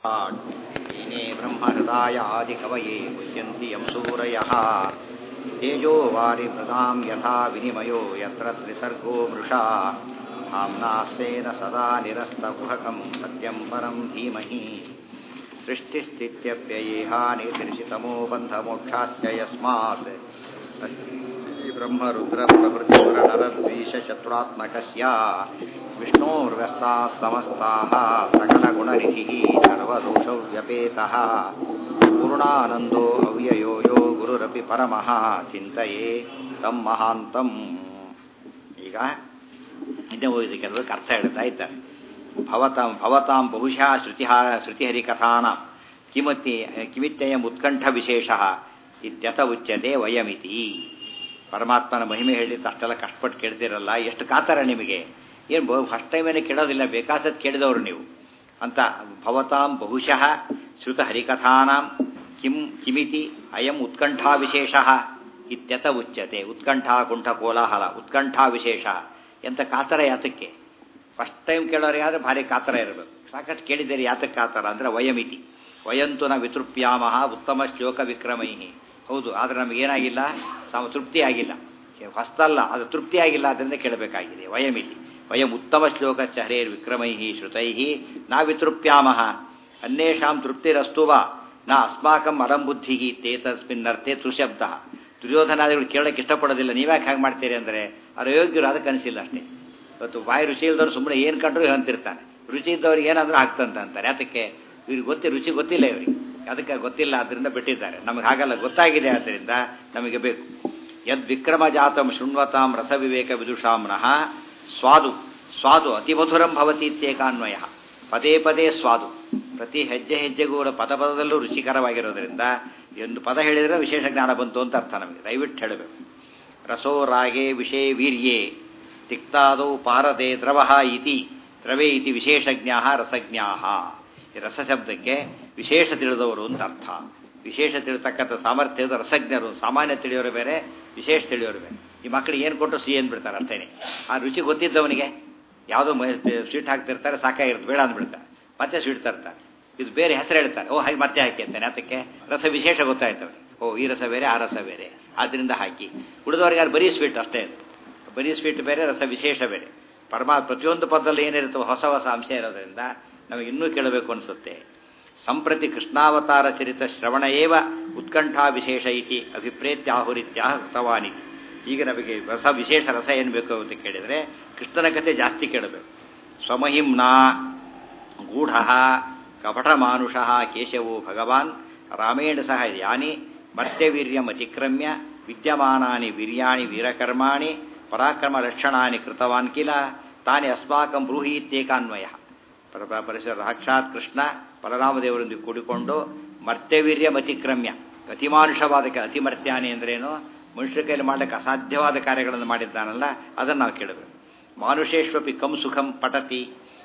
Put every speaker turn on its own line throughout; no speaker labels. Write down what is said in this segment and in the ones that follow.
येने ब्रह्महृदायादिकवये मुह्यन्ति यं सूरयः तेजो वारिमृदां यथा विनिमयो यत्र त्रिसर्गो मृषा धाम्नास्तेन सदा निरस्तकुहकं सत्यं परं धीमहि सृष्टिस्थित्यप्ययेहानिर्षितमो बन्धमोक्षाश्च यस्मात् ब्रह्मरुद्रप्रभृतिसुरनरद्वीषशत्रुरात्मकस्य विष्णोर्व्यस्ताः समस्ताः सकलगुणनिधिः सर्वदोषव्यपेतः पूर्णानन्दो अव्ययो यो ಗುರುರಪಿ ಪರಮಃ ಚಿಂತೆಯೇ ತಮ್ಮ ಮಹಾಂತಂ ಈಗ ಹಿಂದೆ ಹೋಗಿದ್ದ ಕೆಲವಕ್ಕೆ ಅರ್ಥ ಹೇಳ್ತಾ ಇದ್ದಾರೆ ಭವತಾಂ ಭವತಾಂ ಬಹುಶಃ ಶ್ರುತಿ ಶ್ರುತಿಹರಿಕಥಾನ ಕಿಮತಿ ಕಿಮಿತ್ಯಯಂ ಉತ್ಕಂಠ ವಿಶೇಷ ಇತ್ಯಥ ಉಚ್ಯತೆ ವಯಮಿತಿ ಪರಮಾತ್ಮನ ಮಹಿಮೆ ಹೇಳಿದ್ದು ಅಷ್ಟೆಲ್ಲ ಕಷ್ಟಪಟ್ಟು ಕೇಳ್ತಿರಲ್ಲ ಎಷ್ಟು ಕಾತರ ನಿಮಗೆ ಏನು ಫಸ್ಟ್ ಟೈಮೇನೆ ಕೇಳೋದಿಲ್ಲ ಬೇಕಾಸತ್ ಕೇಳಿದವರು ನೀವು ಅಂತ ಭವತಾಂ ಬಹುಶಃ ಶ್ರುತ ಹರಿಕಥಾನಾಂ ಕಿಂ ಕಿಮಿತಿ ಅಯಂ ಉತ್ಕಂಠಾ ವಿಶೇಷ ಇತ್ಯಥ ಉಚ್ಯತೆ ಉತ್ಕಂಠ ಕುಂಠ ಕೋಲಾಹಲ ಉತ್ಕಂಠಾ ವಿಶೇಷ ಎಂತ ಕಾತರ ಯಾತಕ್ಕೆ ಫಸ್ಟ್ ಟೈಮ್ ಕೇಳೋರು ಯಾರು ಭಾರಿ ಕಾತರ ಇರಬೇಕು ಸಾಕಷ್ಟು ಕೇಳಿದ್ದೀರಿ ಯಾತಕ್ಕೆ ಕಾತರ ಅಂದರೆ ವಯಮಿತಿ ವಯಂತು ನ ವಿತೃಪ್ಯಾಮಹ ಉತ್ತಮ ಶ್ಲೋಕ ವಿಕ್ರಮೈ ಹೌದು ಆದರೆ ನಮಗೇನಾಗಿಲ್ಲ ಸಮ ತೃಪ್ತಿ ಆಗಿಲ್ಲ ಹೊಸ್ತಲ್ಲ ಅದು ತೃಪ್ತಿ ಆಗಿಲ್ಲ ಅದರಿಂದ ಕೇಳಬೇಕಾಗಿದೆ ವಯಮಿತಿ ವಯಂ ಉತ್ತಮ ಶ್ಲೋಕ ಹರೇರ್ ವಿಕ್ರಮೈ ಶ್ರುತೈ ನಾ ವಿತೃಪ್ಯಾಮಹ ಅನ್ಯೇಷಾಂ ತೃಪ್ತಿರಸ್ತು ವಾ ನಾ ಅಸ್ಮಾಕಂ ಅರಂಬುದ್ಧಿ ತೇ ತಸ್ಮಿನ್ನರ್ಥೆ ತುಶಬ್ದ ದುರ್ಯೋಧನಾದಿಗಳು ಕೇಳೋಕ್ಕೆ ಇಷ್ಟಪಡೋದಿಲ್ಲ ನೀವ್ಯಾಕೆ ಹಾಗೆ ಮಾಡ್ತೀರಿ ಅಂದರೆ ಅವ್ರ ಯೋಗ್ಯರು ಅದಕ್ಕೆ ಅನಿಸಿಲ್ಲ ಅಷ್ಟೇ ಇವತ್ತು ಬಾಯಿ ರುಚಿ ಇಲ್ದವ್ರು ಸುಮ್ಮನೆ ಏನು ಕಂಡ್ರು ಅಂತಿರ್ತಾನೆ ರುಚಿ ಇದ್ದವ್ರಿಗೆ ಏನಾದರೂ ಆಗ್ತಂತ ಅಂತಾರೆ ಅದಕ್ಕೆ ಇವ್ರಿಗೆ ಗೊತ್ತಿ ರುಚಿ ಗೊತ್ತಿಲ್ಲ ಇವ್ರಿಗೆ ಅದಕ್ಕೆ ಗೊತ್ತಿಲ್ಲ ಅದರಿಂದ ಬಿಟ್ಟಿದ್ದಾರೆ ನಮಗೆ ಹಾಗಲ್ಲ ಗೊತ್ತಾಗಿದೆ ಆದ್ದರಿಂದ ನಮಗೆ ಬೇಕು ಯದ್ ವಿಕ್ರಮ ಜಾತಂ ಶೃಣ್ವತಾಂ ರಸವಿವೇಕ ವಿದುಷಾಮ್ನಃ ಸ್ವಾದು ಸ್ವಾದು ಅತಿಮಧುರಂ ಭವತಿ ಇತ್ಯೇಕಾನ್ವಯ ಪದೇ ಪದೇ ಸ್ವಾದು ಪ್ರತಿ ಹೆಜ್ಜೆ ಹೆಜ್ಜೆಗೂ ಪದ ಪದದಲ್ಲೂ ರುಚಿಕರವಾಗಿರೋದ್ರಿಂದ ಒಂದು ಪದ ಹೇಳಿದರೆ ವಿಶೇಷ ಜ್ಞಾನ ಬಂತು ಅಂತ ಅರ್ಥ ನಮಗೆ ದಯವಿಟ್ಟು ಹೇಳಬೇಕು ರಸೋ ರಾಗೆ ವಿಷೇ ವೀರ್ಯೇ ತಿಕ್ತಾದೌ ಪಾರದೆ ದ್ರವ ಇತಿ ದ್ರವೇ ಇತಿ ವಿಶೇಷಜ್ಞಾ ರಸಜ್ಞಾ ಈ ರಸಶಬ್ದಕ್ಕೆ ವಿಶೇಷ ತಿಳಿದವರು ಅಂತ ಅರ್ಥ ವಿಶೇಷ ತಿಳಿತಕ್ಕಂಥ ಸಾಮರ್ಥ್ಯದ ರಸಜ್ಞರು ಸಾಮಾನ್ಯ ತಿಳಿಯೋರು ಬೇರೆ ವಿಶೇಷ ತಿಳಿಯೋರು ಬೇರೆ ಈ ಮಕ್ಕಳಿಗೆ ಏನು ಕೊಟ್ಟರು ಸಿಹಿ ಅಂದ್ಬಿಡ್ತಾರೆ ಅರ್ಥೇನೆ ಆ ರುಚಿ ಗೊತ್ತಿದ್ದವನಿಗೆ ಯಾವುದೋ ಸ್ವೀಟ್ ಹಾಕ್ತಿರ್ತಾರೆ ಸಾಕಾಗಿರುತ್ತೆ ಬೇಡ ಅಂದ್ಬಿಡ್ತಾರೆ ಮತ್ತೆ ಸ್ವೀಟ್ ತರ್ತಾರೆ ಇದು ಬೇರೆ ಹೆಸರು ಹೇಳ್ತಾರೆ ಓ ಹಾಗೆ ಮತ್ತೆ ಹಾಕಿ ಅಂತಾನೆ ಅದಕ್ಕೆ ರಸ ವಿಶೇಷ ಗೊತ್ತಾಯ್ತವೆ ಓ ಈ ರಸ ಬೇರೆ ಆ ರಸ ಬೇರೆ ಆದ್ದರಿಂದ ಹಾಕಿ ಉಳಿದವ್ರಿಗೆ ಯಾರು ಬರೀ ಸ್ವೀಟ್ ಅಷ್ಟೇ ಬರೀ ಸ್ವೀಟ್ ಬೇರೆ ರಸ ವಿಶೇಷ ಬೇರೆ ಪರಮಾ ಪ್ರತಿಯೊಂದು ಪದದಲ್ಲಿ ಏನಿರುತ್ತೋ ಹೊಸ ಹೊಸ ಅಂಶ ಇರೋದ್ರಿಂದ ನಮಗೆ ಇನ್ನೂ ಕೇಳಬೇಕು ಅನಿಸುತ್ತೆ ಸಂಪ್ರತಿ ಕೃಷ್ಣಾವತಾರ ಚರಿತ ಶ್ರವಣ ಏವ ಉತ್ಕಂಠಾ ವಿಶೇಷ ಇತಿ ಅಭಿಪ್ರೇತ್ಯ ಆಹುರಿತ್ಯ ಕೃತವಾನಿ ಈಗ ನಮಗೆ ರಸ ವಿಶೇಷ ರಸ ಏನು ಬೇಕು ಅಂತ ಕೇಳಿದರೆ ಕೃಷ್ಣನ ಕಥೆ ಜಾಸ್ತಿ ಕೇಳಬೇಕು ಸ್ವಮಹಿಂನಾ ಗೂಢ ಕಪಟ ಮಾನುಷ ಕೇಶವೋ ಭಗವಾನ್ ರಾಮೇಣ ಸಹ ಯಾನಿ ಮರ್ತ್ಯವೀರ್ಯಮತಿಕ್ರಮ್ಯ ವಿದ್ಯಮಾನಾನಿ ವೀರ್ಯಾಣಿ ವೀರಕರ್ಮಾಣಿ ಪರಾಕ್ರಮ ಲಕ್ಷಣಾನಿ ಕೃತವಾನ್ ಕಿಲ ತಾನೇ ಅಸ್ಮಾಕಂ ಬ್ರೂಹೀತ್ಯೇಕಾನ್ವಯ ಪರಿಸರ ಸಾಕ್ಷಾತ್ ಕೃಷ್ಣ ಬಲರಾಮದೇವರೊಂದಿಗೆ ಕೂಡಿಕೊಂಡು ಮರ್ತ್ಯವೀರ್ಯಮತಿಕ್ರಮ್ಯ ಅತಿಮಾನುಷವಾದ ಅತಿಮರ್ತ್ಯಾನಿ ಅಂದ್ರೇನು ಮನುಷ್ಯ ಕೈಯಲ್ಲಿ ಮಾಡಲಿಕ್ಕೆ ಅಸಾಧ್ಯವಾದ ಕಾರ್ಯಗಳನ್ನು ಮಾಡಿದ್ದಾನಲ್ಲ ಅದನ್ನು ನಾವು ಕೇಳಬೇಕು ಮಾನುಷೇಶ್ವಪಿ ಕಂ ಸುಖಂ ಪಟತಿ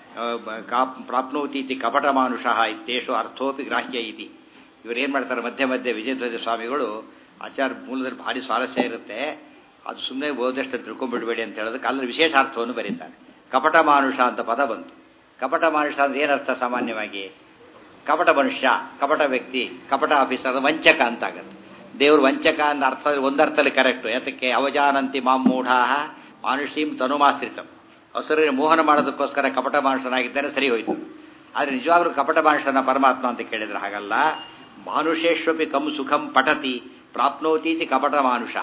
ಪ್ರಾಪ್ನೋತಿ ಇತಿ ಕಪಟ ಮಾನುಷ ಇತ್ತೇಷು ಅರ್ಥೋಪಿ ಗ್ರಾಹ್ಯ ಇತಿ ಇವರೇನು ಮಾಡ್ತಾರೆ ಮಧ್ಯೆ ಮಧ್ಯೆ ವಿಜಯಧ್ವಜ ಸ್ವಾಮಿಗಳು ಆಚಾರ ಮೂಲದಲ್ಲಿ ಭಾರಿ ಸ್ವಾರಸ್ಯ ಇರುತ್ತೆ ಅದು ಸುಮ್ಮನೆ ಓದಷ್ಟು ತಿಳ್ಕೊಂಡ್ಬಿಡ್ಬೇಡಿ ಅಂತ ಹೇಳೋದಕ್ಕೆ ಅಲ್ಲಿ ವಿಶೇಷ ಅರ್ಥವನ್ನು ಬರೀತಾರೆ ಕಪಟ ಮಾನುಷ ಅಂತ ಪದ ಬಂತು ಕಪಟ ಮಾನುಷ ಅಂದ್ರೆ ಏನರ್ಥ ಸಾಮಾನ್ಯವಾಗಿ ಕಪಟ ಮನುಷ್ಯ ಕಪಟ ವ್ಯಕ್ತಿ ಕಪಟ ಆಫೀಸರ್ ವಂಚಕ ಅಂತ ಆಗುತ್ತೆ ದೇವರು ವಂಚಕ ಅಂತ ಅರ್ಥ ಒಂದರ್ಥದಲ್ಲಿ ಕರೆಕ್ಟು ಯಾತಕ್ಕೆ ಅವಜಾನಂತಿ ಮಾಮೂಢಾ ಮಾನುಷೀಂ ತನುಮಾಶ್ರಿತಂ ಹಸುರನ್ನು ಮೋಹನ ಮಾಡೋದಕ್ಕೋಸ್ಕರ ಕಪಟ ಮಾನುಷನಾಗಿದ್ದಾನೆ ಸರಿ ಹೋಯ್ತು ಆದರೆ ನಿಜವಾಗ್ಲೂ ಕಪಟ ಮಾನುಷನ ಪರಮಾತ್ಮ ಅಂತ ಕೇಳಿದ್ರೆ ಹಾಗಲ್ಲ ಮಾನುಷೇಶ್ವಪಿ ಕಂ ಸುಖಂ ಪಠತಿ ಪ್ರಾಪ್ನೋತೀತಿ ಕಪಟ ಮಾನುಷ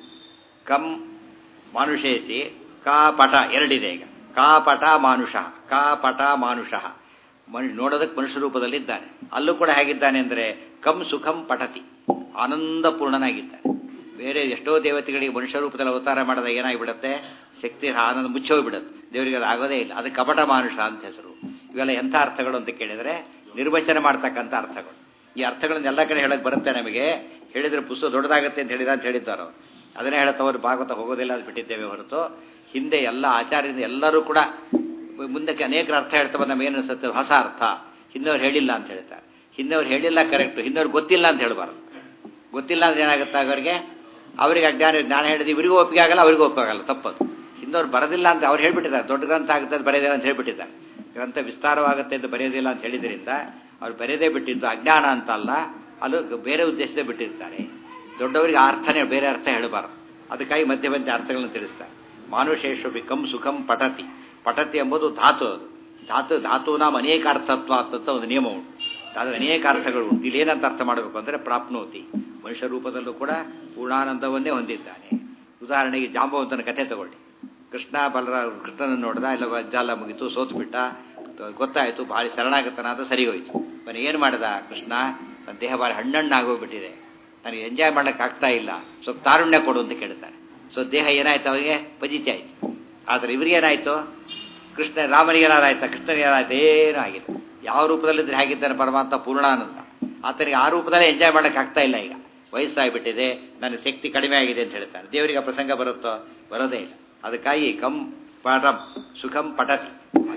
ಕಂ ಮಾನುಷೇಸಿ ಕಾಪಟ ಎರಡಿದೆ ಈಗ ಕಾಪಟ ಮಾನುಷ ಕಾಪಟ ಮಾನುಷ ಮನುಷ್ಯ ನೋಡೋದಕ್ಕೆ ಮನುಷ್ಯ ರೂಪದಲ್ಲಿದ್ದಾನೆ ಅಲ್ಲೂ ಕೂಡ ಹೇಗಿದ್ದಾನೆ ಅಂದರೆ ಕಂ ಸುಖಂ ಪಠತಿ ಆನಂದಪೂರ್ಣನಾಗಿದ್ದಾನೆ ಬೇರೆ ಎಷ್ಟೋ ದೇವತೆಗಳಿಗೆ ಮನುಷ್ಯ ರೂಪದಲ್ಲಿ ಅವತಾರ ಮಾಡಿದಾಗ ಏನಾಗಿಬಿಡುತ್ತೆ ಶಕ್ತಿ ಆನಂದ ಮುಚ್ಚೋಗ್ಬಿಡುತ್ತೆ ದೇವರಿಗೆ ಅದು ಆಗೋದೇ ಇಲ್ಲ ಅದು ಕಪಟ ಮಾನುಷ ಅಂತ ಹೆಸರು ಇವೆಲ್ಲ ಎಂಥ ಅರ್ಥಗಳು ಅಂತ ಕೇಳಿದರೆ ನಿರ್ವಚನ ಮಾಡ್ತಕ್ಕಂಥ ಅರ್ಥಗಳು ಈ ಅರ್ಥಗಳನ್ನ ಎಲ್ಲ ಕಡೆ ಹೇಳಕ್ಕೆ ಬರುತ್ತೆ ನಮಗೆ ಹೇಳಿದ್ರೆ ಪುಸ್ತಕ ದೊಡ್ಡದಾಗತ್ತೆ ಅಂತ ಹೇಳಿದ ಅಂತ ಹೇಳಿದ್ದಾರೋ ಅದನ್ನೇ ಹೇಳ್ತವರು ಭಾಗವತ ಹೋಗೋದಿಲ್ಲ ಅಂತ ಬಿಟ್ಟಿದ್ದೇವೆ ಹೊರತು ಹಿಂದೆ ಎಲ್ಲ ಆಚಾರ್ಯರಿಂದ ಎಲ್ಲರೂ ಕೂಡ ಮುಂದಕ್ಕೆ ಅನೇಕರ ಅರ್ಥ ಹೇಳ್ತಾ ಬಂದ ಏನು ಅನಿಸುತ್ತೆ ಹೊಸ ಅರ್ಥ ಹಿಂದವ್ರು ಹೇಳಿಲ್ಲ ಅಂತ ಹೇಳ್ತಾರೆ ಹಿಂದವ್ರು ಹೇಳಿಲ್ಲ ಕರೆಕ್ಟು ಹಿಂದವ್ರು ಗೊತ್ತಿಲ್ಲ ಅಂತ ಹೇಳಬಾರ್ದು ಗೊತ್ತಿಲ್ಲ ಅಂದ್ರೆ ಏನಾಗುತ್ತೆ ಅವರಿಗೆ ಅವರಿಗೆ ಅಜ್ಞಾನ ಜ್ಞಾನ ಹೇಳಿದ್ರೆ ಇವರಿಗೂ ಒಪ್ಪಿಗೆ ಆಗಲ್ಲ ಅವರಿಗೂ ಒಪ್ಪಿಗೆ ಆಗಲ್ಲ ತಪ್ಪದು ಹಿಂದವ್ರು ಬರೋದಿಲ್ಲ ಅಂತ ಅವ್ರು ಹೇಳ್ಬಿಟ್ಟಿದ್ದಾರೆ ದೊಡ್ಡ ಗ್ರಂಥ ಆಗುತ್ತೆ ಅಂತ ಬರೆಯೋದಿಲ್ಲ ಅಂತ ಹೇಳ್ಬಿಟ್ಟಿದ್ದಾರೆ ಗ್ರಂಥ ವಿಸ್ತಾರವಾಗುತ್ತೆ ಅಂತ ಬರೆಯೋದಿಲ್ಲ ಅಂತ ಹೇಳಿದ್ರಿಂದ ಅವ್ರು ಬರೆದೇ ಬಿಟ್ಟಿದ್ದು ಅಜ್ಞಾನ ಅಂತಲ್ಲ ಅಲ್ಲೂ ಬೇರೆ ಉದ್ದೇಶದೇ ಬಿಟ್ಟಿರ್ತಾರೆ ದೊಡ್ಡವರಿಗೆ ಆ ಅರ್ಥನೇ ಬೇರೆ ಅರ್ಥ ಹೇಳಬಾರದು ಅದಕ್ಕಾಗಿ ಮಧ್ಯೆ ಮಧ್ಯೆ ಅರ್ಥಗಳನ್ನು ತಿಳಿಸ್ತಾರೆ ಮಾನುಷೇಶ್ವಪಿ ಕಂ ಸುಖಂ ಪಠತಿ ಪಠತಿ ಎಂಬುದು ಧಾತು ಅದು ಧಾತು ಧಾತು ನಾಮ ಅನೇಕ ಅರ್ಥತ್ವ ಅಂತ ಒಂದು ನಿಯಮ ಉಂಟು ಅದು ಅನೇಕ ಅರ್ಥಗಳು ಉಂಟು ಇಲ್ಲಿ ಏನಂತ ಅರ್ಥ ಮಾಡಬೇಕು ಅಂದರೆ ಪ್ರಾಪ್ನೋತಿ ಮನುಷ್ಯ ರೂಪದಲ್ಲೂ ಕೂಡ ಪೂರ್ಣಾನಂದವನ್ನೇ ಹೊಂದಿದ್ದಾನೆ ಉದಾಹರಣೆಗೆ ಜಾಂಬವಂತನ ಕಥೆ ತಗೊಳ್ಳಿ ಕೃಷ್ಣ ಬಲರ ಕೃಷ್ಣನ ನೋಡ್ದ ಇಲ್ಲ ಜಾಲ ಮುಗಿತು ಸೋತು ಬಿಟ್ಟ ಗೊತ್ತಾಯಿತು ಭಾಳ ಶರಣಾಗತನಾದ ಸರಿ ಹೋಯ್ತು ಅವನು ಏನು ಮಾಡ್ದ ಕೃಷ್ಣ ನನ್ನ ದೇಹ ಭಾಳ ಹಣ್ಣಣ್ಣಾಗೋಗ್ಬಿಟ್ಟಿದೆ ನನಗೆ ಎಂಜಾಯ್ ಮಾಡೋಕ್ಕೆ ಆಗ್ತಾ ಇಲ್ಲ ಸ್ವಲ್ಪ ತಾರುಣ್ಯ ಕೊಡು ಅಂತ ಕೇಳ್ತಾನೆ ಸೊ ದೇಹ ಏನಾಯ್ತು ಅವನಿಗೆ ಪಜಿತಿ ಆಯ್ತು ಆದರೆ ಇವರಿಗೇನಾಯ್ತು ಕೃಷ್ಣ ರಾಮನಿಗೆ ಏನಾರಾಯ್ತಾ ಕೃಷ್ಣನಿಗೆ ಏನಾಯ್ತು ಏನೂ ಆಗಿದೆ ಯಾವ ರೂಪದಲ್ಲಿದ್ದರೆ ಹೇಗಿದ್ದಾನೆ ಪರಮಾತ್ಮ ಪೂರ್ಣಾನಂದ ಆತನಿಗೆ ಆ ರೂಪದಲ್ಲೇ ಎಂಜಾಯ್ ಮಾಡೋಕ್ಕೆ ಆಗ್ತಾ ಇಲ್ಲ ಈಗ ವಯಸ್ಸಾಗಿಬಿಟ್ಟಿದೆ ನನ್ನ ಶಕ್ತಿ ಕಡಿಮೆ ಆಗಿದೆ ಅಂತ ಹೇಳ್ತಾನೆ ದೇವರಿಗೆ ಆ ಪ್ರಸಂಗ ಬರುತ್ತೋ ಬರೋದೇ ಇಲ್ಲ ಅದಕ್ಕಾಗಿ ಕಂ ಪಟಂ ಸುಖಂ ಪಟತಿ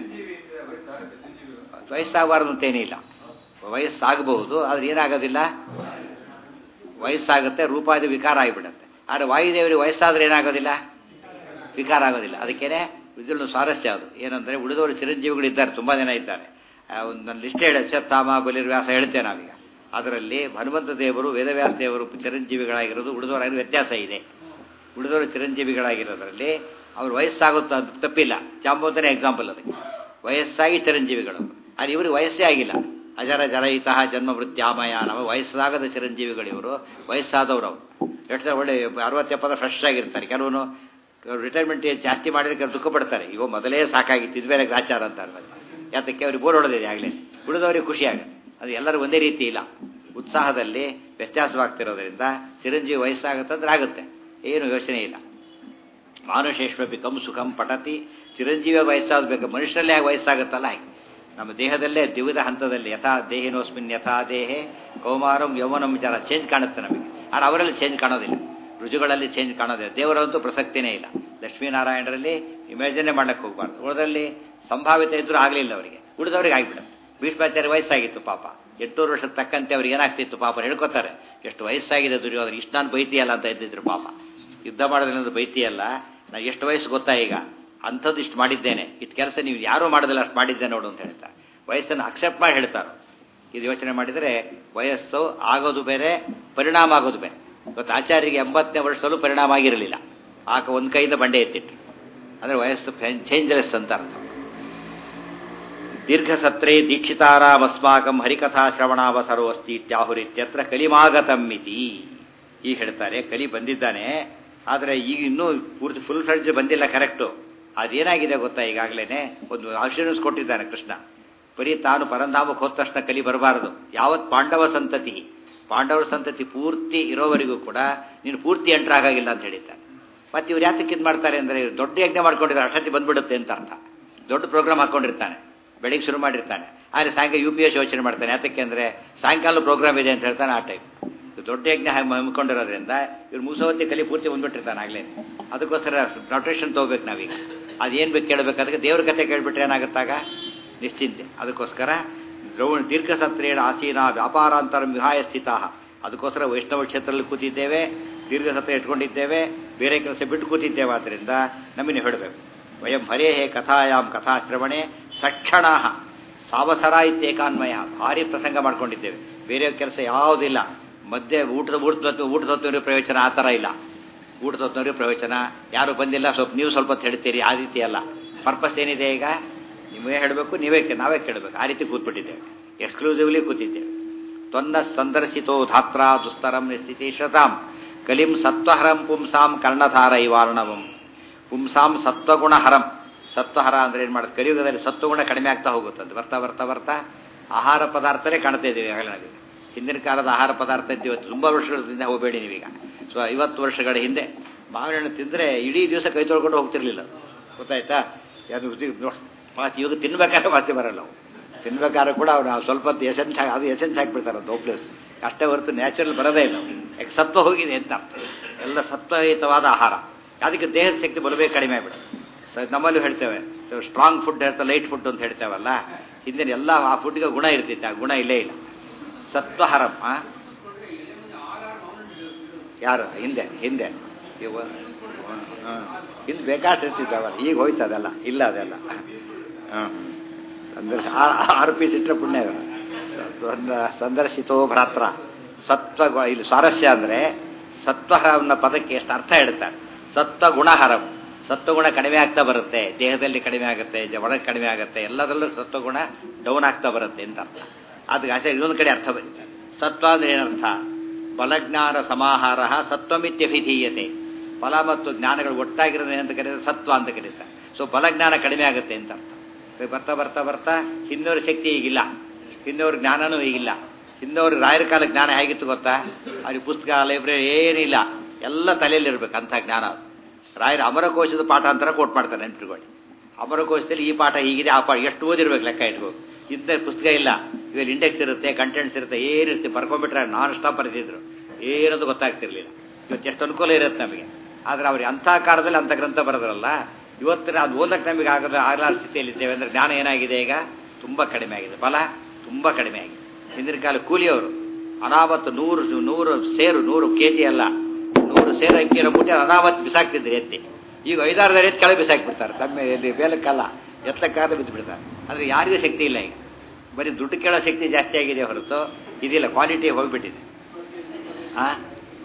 ವಯಸ್ಸಾಗಬಾರ್ದು ಅಂತೇನಿಲ್ಲ ವಯಸ್ಸಾಗಬಹುದು ಆದ್ರೆ ಏನಾಗೋದಿಲ್ಲ ವಯಸ್ಸಾಗುತ್ತೆ ರೂಪಾದಿ ವಿಕಾರ ಆಗಿಬಿಡುತ್ತೆ ಆದರೆ ವಾಯುದೇವರಿಗೆ ವಯಸ್ಸಾದ್ರೆ ಏನಾಗೋದಿಲ್ಲ ವಿಕಾರ ಆಗೋದಿಲ್ಲ ಅದಕ್ಕೇನೆ ಇದನ್ನು ಸ್ವಾರಸ್ಯ ಅದು ಏನಂದರೆ ಉಳಿದವರು ಚಿರಂಜೀವಿಗಳು ಇದ್ದಾರೆ ತುಂಬ ಜನ ಇದ್ದಾರೆ ಒಂದು ನನ್ನ ಲಿಸ್ಟ್ ಹೇಳಿ ಅಶ್ವತ್ಥಾಮ ಬಲಿರ್ವ್ಯಾಸ ಹೇಳ್ತೇವೆ ನಾವೀಗ ಅದರಲ್ಲಿ ಹನುಮಂತ ದೇವರು ವೇದವ್ಯಾಸ ದೇವರು ಚಿರಂಜೀವಿಗಳಾಗಿರೋದು ಉಳಿದವರಾಗಿರೋ ವ್ಯತ್ಯಾಸ ಇದೆ ಉಳಿದವರು ಚಿರಂಜೀವಿಗಳಾಗಿರೋದ್ರಲ್ಲಿ ಅವ್ರು ವಯಸ್ಸಾಗುತ್ತ ತಪ್ಪಿಲ್ಲ ಜಾಂಬೋತನೇ ಎಕ್ಸಾಂಪಲ್ ಅದಕ್ಕೆ ವಯಸ್ಸಾಗಿ ಚಿರಂಜೀವಿಗಳು ಅದು ಇವರು ವಯಸ್ಸೇ ಆಗಿಲ್ಲ ಅಜರ ಜರಯಿತಃ ಜನ್ಮ ಮೃತ್ಯಾಮಯ ನಾವು ವಯಸ್ಸಾಗದ ಚಿರಂಜೀವಿಗಳು ಇವರು ವಯಸ್ಸಾದವರು ಅವರು ಎಷ್ಟು ಒಳ್ಳೆ ಅರವತ್ತೆಪ್ಪತ್ತು ಫ್ರೆಶ್ ಆಗಿರ್ತಾರೆ ಕೆಲವನು ರಿಟೈರ್ಮೆಂಟ್ ಜಾಸ್ತಿ ಮಾಡಿದ್ರೆ ದುಃಖ ಪಡ್ತಾರೆ ಇವ ಮೊದಲೇ ಸಾಕಾಗಿತ್ತು ಇದು ಬೇರೆ ಆಚಾರ ಅಂತಾರೆ ಯಾತಕ್ಕೆ ಅವ್ರಿಗೆ ಬೋರ್ ಹೊಡೆದಿದೆ ಆಗಲೇ ಉಳಿದವರಿಗೆ ಖುಷಿ ಆಗುತ್ತೆ ಅದು ಎಲ್ಲರೂ ಒಂದೇ ರೀತಿ ಇಲ್ಲ ಉತ್ಸಾಹದಲ್ಲಿ ವ್ಯತ್ಯಾಸವಾಗ್ತಿರೋದ್ರಿಂದ ಚಿರಂಜೀವಿ ವಯಸ್ಸಾಗುತ್ತಂದ್ರೆ ಆಗುತ್ತೆ ಏನು ಯೋಚನೆ ಇಲ್ಲ ಮಾನುಷೇಶ್ವಪಿ ಕಂ ಸುಖಂ ಪಟತಿ ಚಿರಂಜೀವಿ ವಯಸ್ಸಾಗಬೇಕು ಮನುಷ್ಯರಲ್ಲೇ ವಯಸ್ಸಾಗುತ್ತಲ್ಲ ಹಾಗೆ ನಮ್ಮ ದೇಹದಲ್ಲೇ ದ್ವಿವಿಧ ಹಂತದಲ್ಲಿ ಯಥಾ ದೇಹಿನೋಸ್ಮಿನ್ ಯಥಾ ದೇಹೆ ಕೌಮಾರಂ ಯೌವನಂ ವಿಚಾರ ಚೇಂಜ್ ಕಾಣುತ್ತೆ ನಮಗೆ ಆದರೆ ಅವರಲ್ಲಿ ಚೇಂಜ್ ಕಾಣೋದಿಲ್ಲ ರುಜುಗಳಲ್ಲಿ ಚೇಂಜ್ ಕಾಣೋದಿಲ್ಲ ದೇವರಂತೂ ಪ್ರಸಕ್ತಿನೇ ಇಲ್ಲ ಲಕ್ಷ್ಮೀನಾರಾಯಣರಲ್ಲಿ ಇಮ್ಯಾಜಿನೇ ಮಾಡಕ್ಕೆ ಹೋಗ್ಬಾರ್ದು ಉಳಿದಲ್ಲಿ ಸಂಭಾವಿತ ಇದ್ರೂ ಆಗಲಿಲ್ಲ ಅವರಿಗೆ ಉಳಿದವ್ರಿಗೆ ಆಗಿಬಿಡುತ್ತೆ ಭೀಷ್ಮಾಚಾರ್ಯ ವಯಸ್ಸಾಗಿತ್ತು ಪಾಪ ಎಂಟೂರು ವರ್ಷದ ತಕ್ಕಂತೆ ಅವ್ರಿಗೆ ಏನಾಗ್ತಿತ್ತು ಪಾಪ ಹೇಳ್ಕೊತಾರೆ ಎಷ್ಟು ವಯಸ್ಸಾಗಿದೆ ದುರ್ಯೋಧನ ಇಷ್ಟು ನಾನು ಬೈತಿಯಲ್ಲ ಅಂತ ಇದ್ದಿದ್ರು ಪಾಪ ಯುದ್ಧ ಮಾಡೋದ್ರಿಂದ ಬೈತಿಯಲ್ಲ ನಾ ಎಷ್ಟು ವಯಸ್ಸು ಗೊತ್ತಾ ಈಗ ಅಂಥದ್ದು ಇಷ್ಟು ಮಾಡಿದ್ದೇನೆ ಇಷ್ಟು ಕೆಲಸ ನೀವು ಯಾರೂ ಮಾಡೋದಿಲ್ಲ ಅಷ್ಟು ಮಾಡಿದ್ದೆ ನೋಡು ಅಂತ ಹೇಳ್ತಾರೆ ವಯಸ್ಸನ್ನು ಅಕ್ಸೆಪ್ಟ್ ಮಾಡಿ ಹೇಳ್ತಾರೆ ಇದು ಯೋಚನೆ ಮಾಡಿದರೆ ವಯಸ್ಸು ಆಗೋದು ಬೇರೆ ಪರಿಣಾಮ ಆಗೋದು ಬೇರೆ ಇವತ್ತು ಆಚಾರ್ಯರಿಗೆ ಎಂಬತ್ತನೇ ವರ್ಷದಲ್ಲೂ ಪರಿಣಾಮ ಆಗಿರಲಿಲ್ಲ ಆಗ ಒಂದು ಕೈಯಿಂದ ಬಂಡೆ ಎತ್ತಿಟ್ಟು ಅಂದರೆ ವಯಸ್ಸು ಚೇಂಜಲೆಸ್ ಅಂತ ಅರ್ಥ ದೀರ್ಘಸತ್ರೇ ದೀಕ್ಷಿತಾರಾಮಸ್ಮಾಕಂ ಹರಿಕಥಾ ಶ್ರವಣಾವಸರೋ ಅಸ್ತಿ ಇತ್ಯಾಹುರಿತ್ಯತ್ರ ಕಲಿಮಾಗತಮ್ಮಿತಿ ಈಗ ಹೇಳ್ತಾರೆ ಕಲಿ ಬಂದಿದ್ದಾನೆ ಆದರೆ ಈಗ ಇನ್ನೂ ಪೂರ್ತಿ ಫುಲ್ ಫ್ಲೆಡ್ಜ್ ಬಂದಿಲ್ಲ ಕರೆಕ್ಟು ಅದೇನಾಗಿದೆ ಗೊತ್ತಾ ಈಗಾಗಲೇ ಒಂದು ಅಶ್ಯೂರೆನ್ಸ್ ಕೊಟ್ಟಿದ್ದಾನೆ ಕೃಷ್ಣ ಬರೀ ತಾನು ಪರಂಧಾಮಕ್ಕೆ ಹೋದ ತಕ್ಷಣ ಕಲಿ ಬರಬಾರದು ಯಾವತ್ ಪಾಂಡವ ಸಂತತಿ ಪಾಂಡವರ ಸಂತತಿ ಪೂರ್ತಿ ಇರೋವರೆಗೂ ಕೂಡ ನೀನು ಪೂರ್ತಿ ಎಂಟ್ರ್ ಆಗಾಗಿಲ್ಲ ಅಂತ ಹೇಳಿದ್ದಾನೆ ಮತ್ತೆ ಇವ್ರು ಯಾತಕ್ಕೆ ಇದು ಮಾಡ್ತಾರೆ ಅಂದರೆ ದೊಡ್ಡ ಯಜ್ಞ ಮಾಡ್ಕೊಂಡಿದ್ದಾರೆ ಅಷ್ಟೊತ್ತಿ ಬಂದ್ಬಿಡುತ್ತೆ ಅಂತ ಅರ್ಥ ದೊಡ್ಡ ಪ್ರೋಗ್ರಾಮ್ ಹಾಕೊಂಡಿರ್ತಾನೆ ಬೆಳಿಗ್ಗೆ ಶುರು ಮಾಡಿರ್ತಾನೆ ಆದರೆ ಸಾಯಂಕಾಲ ಯು ಪಿ ಎಸ್ ಯೋಚನೆ ಮಾಡ್ತಾನೆ ಯಾತಕ್ಕೆ ಅಂದರೆ ಸಾಯಂಕಾಲ ಪ್ರೋಗ್ರಾಮ್ ಇದೆ ಅಂತ ಹೇಳ್ತಾನೆ ಆ ಟೈಪ್ ದೊಡ್ಡ ಯಜ್ಞ ಹಮ್ಮಿಕೊಂಡಿರೋದ್ರಿಂದ ಇವ್ರು ಮೂಸವತ್ತಿ ಕಲಿ ಪೂರ್ತಿ ಬಂದ್ಬಿಟ್ಟಿರ್ತಾನೆ ಆಗಲೇ ಅದಕ್ಕೋಸ್ಕರ ಪ್ರೊಟೆಕ್ಷನ್ ತೊಗೋಬೇಕು ನಾವೀಗ ಅದೇನು ಬೇಕು ಕೇಳಬೇಕಾದ್ರೆ ದೇವ್ರ ಕಥೆ ಕೇಳಿಬಿಟ್ರೆ ಏನಾಗುತ್ತಾಗ ನಿಶ್ಚಿಂತೆ ಅದಕ್ಕೋಸ್ಕರ ದ್ರೌಣ ದೀರ್ಘಸತ್ರೇಣ ಆಸೀನ ವ್ಯಾಪಾರಾಂತರ ವಿಹಾಯ ಸ್ಥಿತ ಅದಕ್ಕೋಸ್ಕರ ವೈಷ್ಣವ ಕ್ಷೇತ್ರದಲ್ಲಿ ಕೂತಿದ್ದೇವೆ ದೀರ್ಘಸತ್ರ ಇಟ್ಕೊಂಡಿದ್ದೇವೆ ಬೇರೆ ಕೆಲಸ ಬಿಟ್ಟು ಕೂತಿದ್ದೇವೆ ಆದ್ದರಿಂದ ನಮ್ಮನ್ನು ಹೇಳಬೇಕು ವಯಂ ಹರೇ ಕಥಾಯಾಮ್ ಕಥಾಶ್ರವಣೆ ಸಕ್ಷಣ ಸಾವಸರ ಇತ್ಯೇಕಾನ್ಮಯ ಭಾರಿ ಪ್ರಸಂಗ ಮಾಡ್ಕೊಂಡಿದ್ದೇವೆ ಬೇರೆ ಕೆಲಸ ಯಾವುದಿಲ್ಲ ಮಧ್ಯೆ ಊಟದ ಊಟದ ಹೊತ್ತು ಊಟದ ಹೊತ್ತಿನವ್ರಿಗೆ ಪ್ರಯೋಜನ ಆ ಥರ ಇಲ್ಲ ಊಟದ ಹೊತ್ತಿನವ್ರಿಗೆ ಪ್ರಯೋಜನ ಯಾರು ಬಂದಿಲ್ಲ ಸ್ವಲ್ಪ ನೀವು ಸ್ವಲ್ಪ ಹೊತ್ತು ಹೇಳ್ತೀರಿ ಆ ರೀತಿ ಅಲ್ಲ ಪರ್ಪಸ್ ಏನಿದೆ ಈಗ ನೀವೇ ಹೇಳಬೇಕು ನೀವೇ ನಾವೇ ಕೇಳಬೇಕು ಆ ರೀತಿ ಕೂತ್ಬಿಟ್ಟಿದ್ದೇವೆ ಎಕ್ಸ್ಕ್ಲೂಸಿವ್ಲಿ ಕೂತಿದ್ದೇವೆ ತ್ವನ್ನ ಸಂದರ್ಶಿತೋ ಧಾತ್ರ ದುಸ್ತರಂ ಸ್ಥಿತಿ ಶತಾಂ ಕಲಿಂ ಸತ್ವಹರಂ ಪುಂಸಾಂ ಕರ್ಣಧಾರ ಇವಾರ್ಣವಂ ಪುಂಸಾಂ ಸತ್ವಗುಣ ಹರಂ ಸತ್ವಹರ ಅಂದ್ರೆ ಏನು ಮಾಡುತ್ತೆ ಕಲಿಯುಗದಲ್ಲಿ ಸತ್ವಗುಣ ಕಡಿಮೆ ಆಗ್ತಾ ಹೋಗುತ್ತದೆ ಬರ್ತಾ ಬರ್ತಾ ಬರ್ತಾ ಆಹಾರ ಪದಾರ್ಥನೇ ಕಾಣ್ತಾ ಇದ್ದೀವಿ ಆಗಲೇ ಹಿಂದಿನ ಕಾಲದ ಆಹಾರ ಪದಾರ್ಥ ಇದ್ದೀವಿ ತುಂಬ ವರ್ಷಗಳ ಹಿಂದೆ ಹೋಗಬೇಡಿ ನೀವೀಗ ಸೊ ಐವತ್ತು ವರ್ಷಗಳ ಹಿಂದೆ ಮಾವಿನ ಹಣ್ಣು ತಿಂದರೆ ಇಡೀ ದಿವಸ ಕೈ ತೊಳ್ಕೊಂಡು ಹೋಗ್ತಿರ್ಲಿಲ್ಲ ಗೊತ್ತಾಯ್ತಾ ಅದು ಮಾತು ಇವಾಗ ತಿನ್ಬೇಕಾದ್ರೆ ಮಾತಿ ಬರಲ್ಲ ಅವು ತಿನ್ಬೇಕಾದ್ರೆ ಕೂಡ ಅವ್ರು ಸ್ವಲ್ಪ ಹೊತ್ತು ಎಸೆನ್ಸ್ ಹಾಕಿ ಅದು ಎಸೆನ್ಸ್ ಹಾಕಿಬಿಡ್ತಾರೆ ಅದು ಪ್ಲೇಸ್ ಅಷ್ಟೇ ಹೊರತು ನ್ಯಾಚುರಲ್ ಬರೋದೇ ಇಲ್ಲ ಯಾಕೆ ಸತ್ವ ಹೋಗಿದೆ ಅಂತ ಅರ್ಥ ಎಲ್ಲ ಸತ್ವಯುತವಾದ ಆಹಾರ ಅದಕ್ಕೆ ದೇಹದ ಶಕ್ತಿ ಬಲಬೇಕು ಕಡಿಮೆ ಆಗ್ಬಿಡುತ್ತೆ ಸ ನಮ್ಮಲ್ಲೂ ಹೇಳ್ತೇವೆ ಸ್ಟ್ರಾಂಗ್ ಫುಡ್ ಹೇಳ್ತಾ ಲೈಟ್ ಫುಡ್ ಅಂತ ಹೇಳ್ತೇವಲ್ಲ ಹಿಂದಿನ ಎಲ್ಲ ಆ ಫುಡ್ಗೆ ಗುಣ ಇರ್ತಿತ್ತು ಆ ಗುಣ ಇಲ್ಲೇ ಇಲ್ಲ ಸತ್ವಹರಂ ಯಾರು ಹಿಂದೆ ಹಿಂದೆ ಇವ ಹಾಂ ಹಿಂದೆ ಬೇಕಾಷ್ಟು ಇರ್ತಿದ್ದಾವಲ್ಲ ಈಗ ಹೋಯ್ತು ಅದೆಲ್ಲ ಇಲ್ಲ ಅದೆಲ್ಲ ಹಾಂ ಅಂದ್ರೆ ಆರು ಪೀಸ್ ಇಟ್ಟರೆ ಪುಣ್ಯ ಒಂದು ಸಂದರ್ಶಿತೋ ಭ್ರಾತ್ರ ಸತ್ವ ಗು- ಇಲ್ಲಿ ಸ್ವಾರಸ್ಯ ಅಂದರೆ ಸತ್ವಹರವನ್ನ ಪದಕ್ಕೆ ಎಷ್ಟು ಅರ್ಥ ಹೇಳ್ತಾರೆ ಸತ್ವ ಗುಣಹರಂ ಸತ್ವಗುಣ ಕಡಿಮೆ ಆಗ್ತಾ ಬರುತ್ತೆ ದೇಹದಲ್ಲಿ ಕಡಿಮೆ ಆಗುತ್ತೆ ಜ- ಒಳಗೆ ಕಡಿಮೆ ಆಗುತ್ತೆ ಎಲ್ಲದರಲ್ಲೂ ಸತ್ವಗುಣ ಡೌನ್ ಆಗ್ತಾ ಬರುತ್ತೆ ಅಂತ ಅರ್ಥ ಅದಕ್ಕೆ ಆಚೆ ಇನ್ನೊಂದು ಕಡೆ ಅರ್ಥ ಬರುತ್ತೆ ಸತ್ವ ಅಂದ್ರೆ ಏನರ್ಥ ಬಲಜ್ಞಾನ ಸಮಾಹಾರ ಸತ್ವಮಿತ್ಯಭಿಧೀಯತೆ ಫಲ ಮತ್ತು ಜ್ಞಾನಗಳು ಒಟ್ಟಾಗಿರೋದು ಅಂತ ಕರೀತಾರೆ ಸತ್ವ ಅಂತ ಕರೀತಾರೆ ಸೊ ಬಲಜ್ಞಾನ ಕಡಿಮೆ ಆಗುತ್ತೆ ಅಂತ ಅರ್ಥ ಈಗ ಬರ್ತಾ ಬರ್ತಾ ಬರ್ತಾ ಹಿಂದೋರ ಶಕ್ತಿ ಈಗಿಲ್ಲ ಹಿಂದೋರ ಜ್ಞಾನನೂ ಈಗಿಲ್ಲ ಹಿಂದೋರ ರಾಯರ ಕಾಲ ಜ್ಞಾನ ಹೇಗಿತ್ತು ಗೊತ್ತಾ ಅವ್ರಿಗೆ ಪುಸ್ತಕ ಲೈಬ್ರರಿ ಏನಿಲ್ಲ ಎಲ್ಲ ತಲೆಯಲ್ಲಿ ಇರ್ಬೇಕು ಅಂಥ ಜ್ಞಾನ ಅದು. ರಾಯರ ಅಮರಕೋಶದ ಪಾಠ ಅಂತರ ಕೋಟ್ ಮಾಡ್ತಾರೆ ನೆನ್ಪಿಟ್ಕೊಳ್ಳಿ ಅಮರಕೋಶದಲ್ಲಿ ಈ ಪಾಠ ಹೀಗಿದೆ ಆ ಪಾಠ ಎಷ್ಟು ಓದಿರ್ಬೇಕು ಲೆಕ್ಕ ಇಟ್ಬೇಕು ಇಂಥ ಪುಸ್ತಕ ಇಲ್ಲ ಇವಾಗ ಇಂಡೆಕ್ಸ್ ಇರುತ್ತೆ ಕಂಟೆಂಟ್ಸ್ ಇರುತ್ತೆ ಏನಿರುತ್ತೆ ಬರ್ಕೊಂಡ್ಬಿಟ್ರೆ ನಾನ್ ಸ್ಟಾಪ್ ಬರೆದಿದ್ರು ಏನದು ಗೊತ್ತಾಗ್ತಿರ್ಲಿಲ್ಲ ಇವತ್ತು ಎಷ್ಟು ಅನುಕೂಲ ಇರುತ್ತೆ ನಮಗೆ ಆದರೆ ಅವ್ರಿಗೆ ಅಂಥ ಕಾಲದಲ್ಲಿ ಅಂಥ ಗ್ರಂಥ ಬರೆದ್ರಲ್ಲ ಇವತ್ತಿನ ಅದು ಓದಕ್ಕೆ ನಮಗೆ ಆಗದ ಆಗಲಾರ ಸ್ಥಿತಿಯಲ್ಲಿದ್ದೇವೆ ಅಂದರೆ ಜ್ಞಾನ ಏನಾಗಿದೆ ಈಗ ತುಂಬ ಕಡಿಮೆ ಆಗಿದೆ ಬಲ ತುಂಬ ಕಡಿಮೆ ಆಗಿದೆ ಹಿಂದಿನ ಕಾಲ ಕೂಲಿಯವರು ಅನಾವತ್ತು ನೂರು ನೂರು ಸೇರು ನೂರು ಕೆ ಜಿ ಅಲ್ಲ ನೂರು ಸೇರು ಅಕ್ಕಿನ ಮುಟ್ಟಿ ಅನಾವತ್ತು ಬಿಸಾಕ್ತಿದ್ರು ಎತ್ತಿ ಈಗ ಐದಾರು ಎತ್ತಿ ಕೆಳಗೆ ಬಿಸಾಕ್ಬಿಡ್ತಾರೆ ತಮ್ಮ ಎಲ್ಲಿ ಬೇಲಕ್ಕಲ್ಲ ಎತ್ತಕ್ಕಾದ ಬಿದ್ದು ಬಿಡ್ತಾರೆ ಅಂದರೆ ಯಾರಿಗೂ ಶಕ್ತಿ ಇಲ್ಲ ಈಗ ಬರೀ ದುಡ್ಡು ಕೇಳೋ ಶಕ್ತಿ ಜಾಸ್ತಿ ಆಗಿದೆ ಹೊರತು ಇದಿಲ್ಲ ಕ್ವಾಲಿಟಿ ಹೋಗ್ಬಿಟ್ಟಿದೆ ಹಾಂ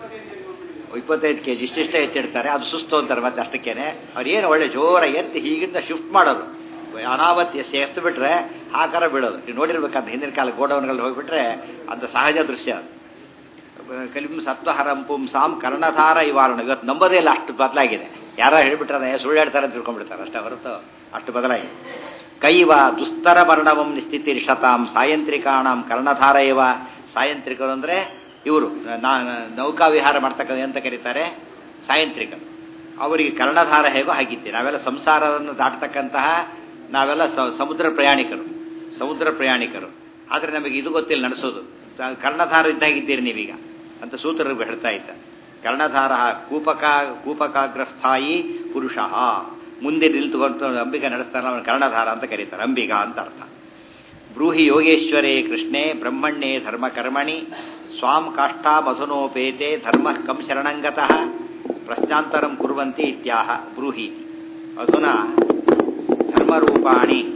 ಇಪ್ಪತ್ತೈದು ಕೆ ಜಿ ಇಷ್ಟಿಷ್ಟೇ ಎತ್ತಿಡ್ತಾರೆ ಅದು ಸುಸ್ತು ಅಂತಾರೆ ಮತ್ತೆ ಅಷ್ಟಕ್ಕೇನೆ ಅವ್ರು ಏನು ಒಳ್ಳೆ ಜೋರ ಎತ್ತಿ ಹೀಗಿಂದ ಶಿಫ್ಟ್ ಮಾಡೋದು ಅನಾವತ್ ಎಸ್ ಎಸ್ತು ಬಿಟ್ರೆ ಆಕಾರ ಬೀಳೋದು ನೀವು ನೋಡಿರ್ಬೇಕಂತ ಹಿಂದಿನ ಕಾಲ ಗೋಡೌನ್ಗಳಲ್ಲಿ ಹೋಗ್ಬಿಟ್ರೆ ಅಂತ ಸಹಜ ದೃಶ್ಯ ಅದು ಕಲಿಂ ಸತ್ವಹರಂ ಪುಂಸಾಂ ಕರ್ಣಧಾರ ಇವಾರಣ ಇವತ್ತು ನಂಬೋದೇ ಇಲ್ಲ ಅಷ್ಟು ಬದಲಾಗಿದೆ ಯಾರೋ ಹೇಳ್ಬಿಟ್ರೆ ಸುಳ್ಳು ಹೇಳ್ತಾರೆ ಅಂತ ತಿಳ್ಕೊಂಡ್ಬಿಡ್ತಾರೆ ಅಷ್ಟೇ ಹೊರತು ಅಷ್ಟು ಬದಲಾಗಿದೆ ಕೈವ ದುಸ್ತರ ವರ್ಣವಂ ನಿಶ್ಚಿತಿರ್ಷತಾಂ ಸಾಯಂತ್ರಿಕಾಣಂ ಕರ್ಣಧಾರ ಇವ ಸಾಯಂತ್ರಿಕರು ಅಂದರೆ ಇವರು ನೌಕಾ ವಿಹಾರ ಮಾಡ್ತಕ್ಕಂಥ ಅಂತ ಕರೀತಾರೆ ಸಾಯಂತ್ರಿಕರು ಅವರಿಗೆ ಕರ್ಣಧಾರ ಹೇಗೋ ಹಾಗಿದ್ದೆ ನಾವೆಲ್ಲ ಸಂಸಾರವನ್ನು ದಾಟತಕ್ಕಂತಹ ನಾವೆಲ್ಲ ಸ- ಸಮುದ್ರ ಪ್ರಯಾಣಿಕರು ಸಮುದ್ರ ಪ್ರಯಾಣಿಕರು ಆದರೆ ನಮಗೆ ಇದು ಗೊತ್ತಿಲ್ಲ ನಡೆಸೋದು ತ- ಕರ್ಣಧಾರ ಇದ್ದಾಗಿದ್ದೀರಿ ನೀವೀಗ ಅಂತ ಸೂತ್ರರು ಹೇಳ್ತಾ ಇದ್ದ ಕರ್ಣಧಾರ ಕೂಪಕ ಕೂಪಕಾಗ್ರಸ್ಥಾಯಿ ಪುರುಷ ಮುಂದೆ ನಿಲ್ತುಕೊಂಡು ಅಂಬಿಗ ನಡೆಸ್ತಾರಲ್ಲ ಅವನು ಕರ್ಣಧಾರ ಅಂತ ಕರೀತಾರೆ ಅಂಬಿಗ ಅಂತ ಅರ್ಥ ಬ್ರೂಹಿ ಯೋಗೇಶ್ವರೇ ಕೃಷ್ಣೇ ಬ್ರಹ್ಮಣ್ಯೇ ಧರ್ಮಕರ್ಮಣಿ ಸ್ವಾಂ ಕಾಷ್ಠಾ ಮಧುನೋಪೇತೆ ಧರ್ಮ ಕಂ ಶರಣಂಗತಃ ಪ್ರಶ್ನಾಂತರಂ ಕುರ್ವಂತಿ ಇತ್ಯಾಹ ಬ್ರೂಹಿ ಅಧುನಾ ಧರ್ಮರೂಪಾಣಿ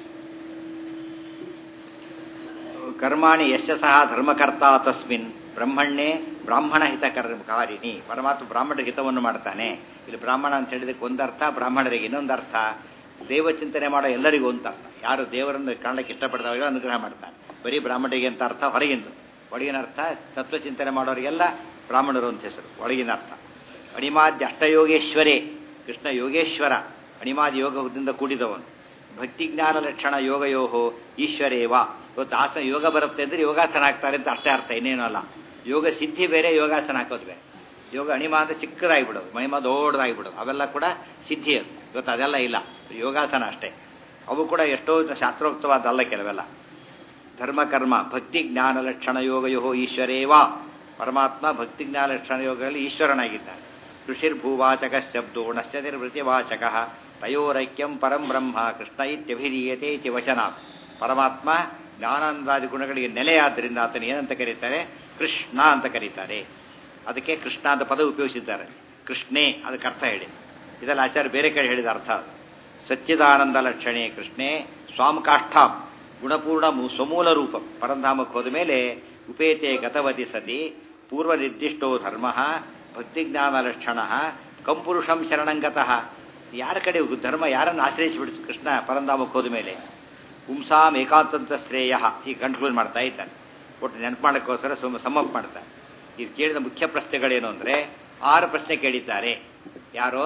ಕರ್ಮಾಣಿ ಯಶ ಸಹ ಧರ್ಮಕರ್ತ ತಸ್ಮಿನ್ ಬ್ರಹ್ಮಣ್ಣೆ ಬ್ರಾಹ್ಮಣ ಹಿತಕರ್ಮಕಾರಿಣಿ ಪರಮಾತ್ಮ ಬ್ರಾಹ್ಮಣರ ಹಿತವನ್ನು ಮಾಡ್ತಾನೆ ಇಲ್ಲಿ ಬ್ರಾಹ್ಮಣ ಅಂತ ಹೇಳಿದಕ್ಕೆ ಒಂದರ್ಥ ಬ್ರಾಹ್ಮಣರಿಗೆ ಇನ್ನೊಂದು ಅರ್ಥ ದೇವ ಚಿಂತನೆ ಮಾಡೋ ಎಲ್ಲರಿಗೂ ಅಂತ ಅರ್ಥ ಯಾರು ದೇವರನ್ನು ಕಾಣಲಿಕ್ಕೆ ಇಷ್ಟಪಡ್ತಾರೋ ಅನುಗ್ರಹ ಮಾಡ್ತಾನೆ ಬರೀ ಬ್ರಾಹ್ಮಣರಿಗೆ ಅಂತ ಅರ್ಥ ಹೊರಗಿಂದು ಒಳಗಿನ ಅರ್ಥ ತತ್ವ ಚಿಂತನೆ ಮಾಡೋರಿಗೆಲ್ಲ ಬ್ರಾಹ್ಮಣರು ಅಂತ ಹೆಸರು ಒಳಗಿನ ಅರ್ಥ ಅಣಿಮಾದ್ಯ ಅಷ್ಟಯೋಗೇಶ್ವರೇ ಕೃಷ್ಣ ಯೋಗೇಶ್ವರ ಅಣಿಮಾದಿ ಯೋಗದಿಂದ ಕೂಡಿದವನು ಭಕ್ತಿ ಜ್ಞಾನ ಲಕ್ಷಣ ಯೋಗಯೋಹೋ ಈಶ್ವರೇವ ಇವತ್ತು ಆಸನ ಯೋಗ ಬರುತ್ತೆ ಅಂದರೆ ಯೋಗಾಸನ ಆಗ್ತಾರೆ ಅಂತ ಅಷ್ಟೇ ಅರ್ಥ ಇನ್ನೇನು ಅಲ್ಲ ಯೋಗ ಸಿದ್ಧಿ ಬೇರೆ ಯೋಗಾಸನ ಹಾಕೋದು ಬೇರೆ ಯೋಗ ಅಣಿಮ ಅಂತ ಚಿಕ್ಕದಾಗಿಬಿಡೋದು ಮಹಿಮ ದೊಡ್ಡದಾಗಿಬಿಡೋದು ಅವೆಲ್ಲ ಕೂಡ ಸಿದ್ಧಿ ಅದು ಇವತ್ತು ಅದೆಲ್ಲ ಇಲ್ಲ ಯೋಗಾಸನ ಅಷ್ಟೇ ಅವು ಕೂಡ ಎಷ್ಟೋ ಶಾಸ್ತ್ರೋಕ್ತವಾದಲ್ಲ ಕೆಲವೆಲ್ಲ ಧರ್ಮ ಕರ್ಮ ಭಕ್ತಿ ಜ್ಞಾನ ಲಕ್ಷಣ ಯೋಗಯೋ ಈಶ್ವರೇವಾ ಪರಮಾತ್ಮ ಭಕ್ತಿ ಜ್ಞಾನ ಲಕ್ಷಣ ಯೋಗದಲ್ಲಿ ಈಶ್ವರನಾಗಿದ್ದಾನೆ ಋಷಿರ್ಭೂವಾಚಕ ಶಬ್ದೋ ನಶ್ಚತಿರ್ವೃತಿವಾಚಕ ತಯೋರೈಕ್ಯಂ ಪರಂ ಬ್ರಹ್ಮ ಕೃಷ್ಣ ಇತ್ಯಭಿಧೀಯತೆ ಇತಿ ವಚನ ಪರಮಾತ್ಮ ಜ್ಞಾನಾನಂದಾದಿ ಗುಣಗಳಿಗೆ ನೆಲೆಯಾದ್ದರಿಂದ ಆತನ ಏನಂತ ಕರೀತಾರೆ ಕೃಷ್ಣ ಅಂತ ಕರೀತಾರೆ ಅದಕ್ಕೆ ಕೃಷ್ಣ ಅಂತ ಪದ ಉಪಯೋಗಿಸಿದ್ದಾರೆ ಕೃಷ್ಣೇ ಅದಕ್ಕೆ ಅರ್ಥ ಹೇಳಿ ಇದೆಲ್ಲ ಆಚಾರ್ಯ ಬೇರೆ ಕಡೆ ಹೇಳಿದ ಅರ್ಥ ಅದು ಸಚ್ಚಿದಾನಂದ ಲಕ್ಷಣೆ ಕೃಷ್ಣೇ ಸ್ವಾಂ ಕಾಷ್ಠಾಂ ಗುಣಪೂರ್ಣ ಮೂ- ಸ್ವಮೂಲ ರೂಪ ಪರಂಧಾಮಕ್ಕೆ ಹೋದ ಮೇಲೆ ಉಪೇತೆ ಗತವತಿ ಸತಿ ಪೂರ್ವ ನಿರ್ದಿಷ್ಟೋ ಧರ್ಮ ಭಕ್ತಿಜ್ಞಾನ ಲಕ್ಷಣ ಕಂಪುರುಷಂ ಶರಣಂಗತಃ ಯಾರ ಕಡೆ ಧರ್ಮ ಯಾರನ್ನು ಆಶ್ರಯಿಸಿಬಿಡ್ತು ಕೃಷ್ಣ ಪರಂಧಾಮಕ್ಕೆ ಹೋದ ಮೇಲೆ ಪುಂಸಾಂ ಏಕಾಂತಂತ ಶ್ರೇಯ ಈ ಕನ್ಕ್ಲೂಡ್ ಮಾಡ್ತಾ ಇದ್ದಾನೆ ಒಟ್ಟು ನೆನಪು ಮಾಡೋಕ್ಕೋಸ್ಕರ ಸುಮ್ಮ ಸಮ್ಮಪ್ ಮಾಡ್ತಾರೆ ಇದು ಕೇಳಿದ ಮುಖ್ಯ ಪ್ರಶ್ನೆಗಳೇನು ಅಂದರೆ ಆರು ಪ್ರಶ್ನೆ ಕೇಳಿದ್ದಾರೆ ಯಾರು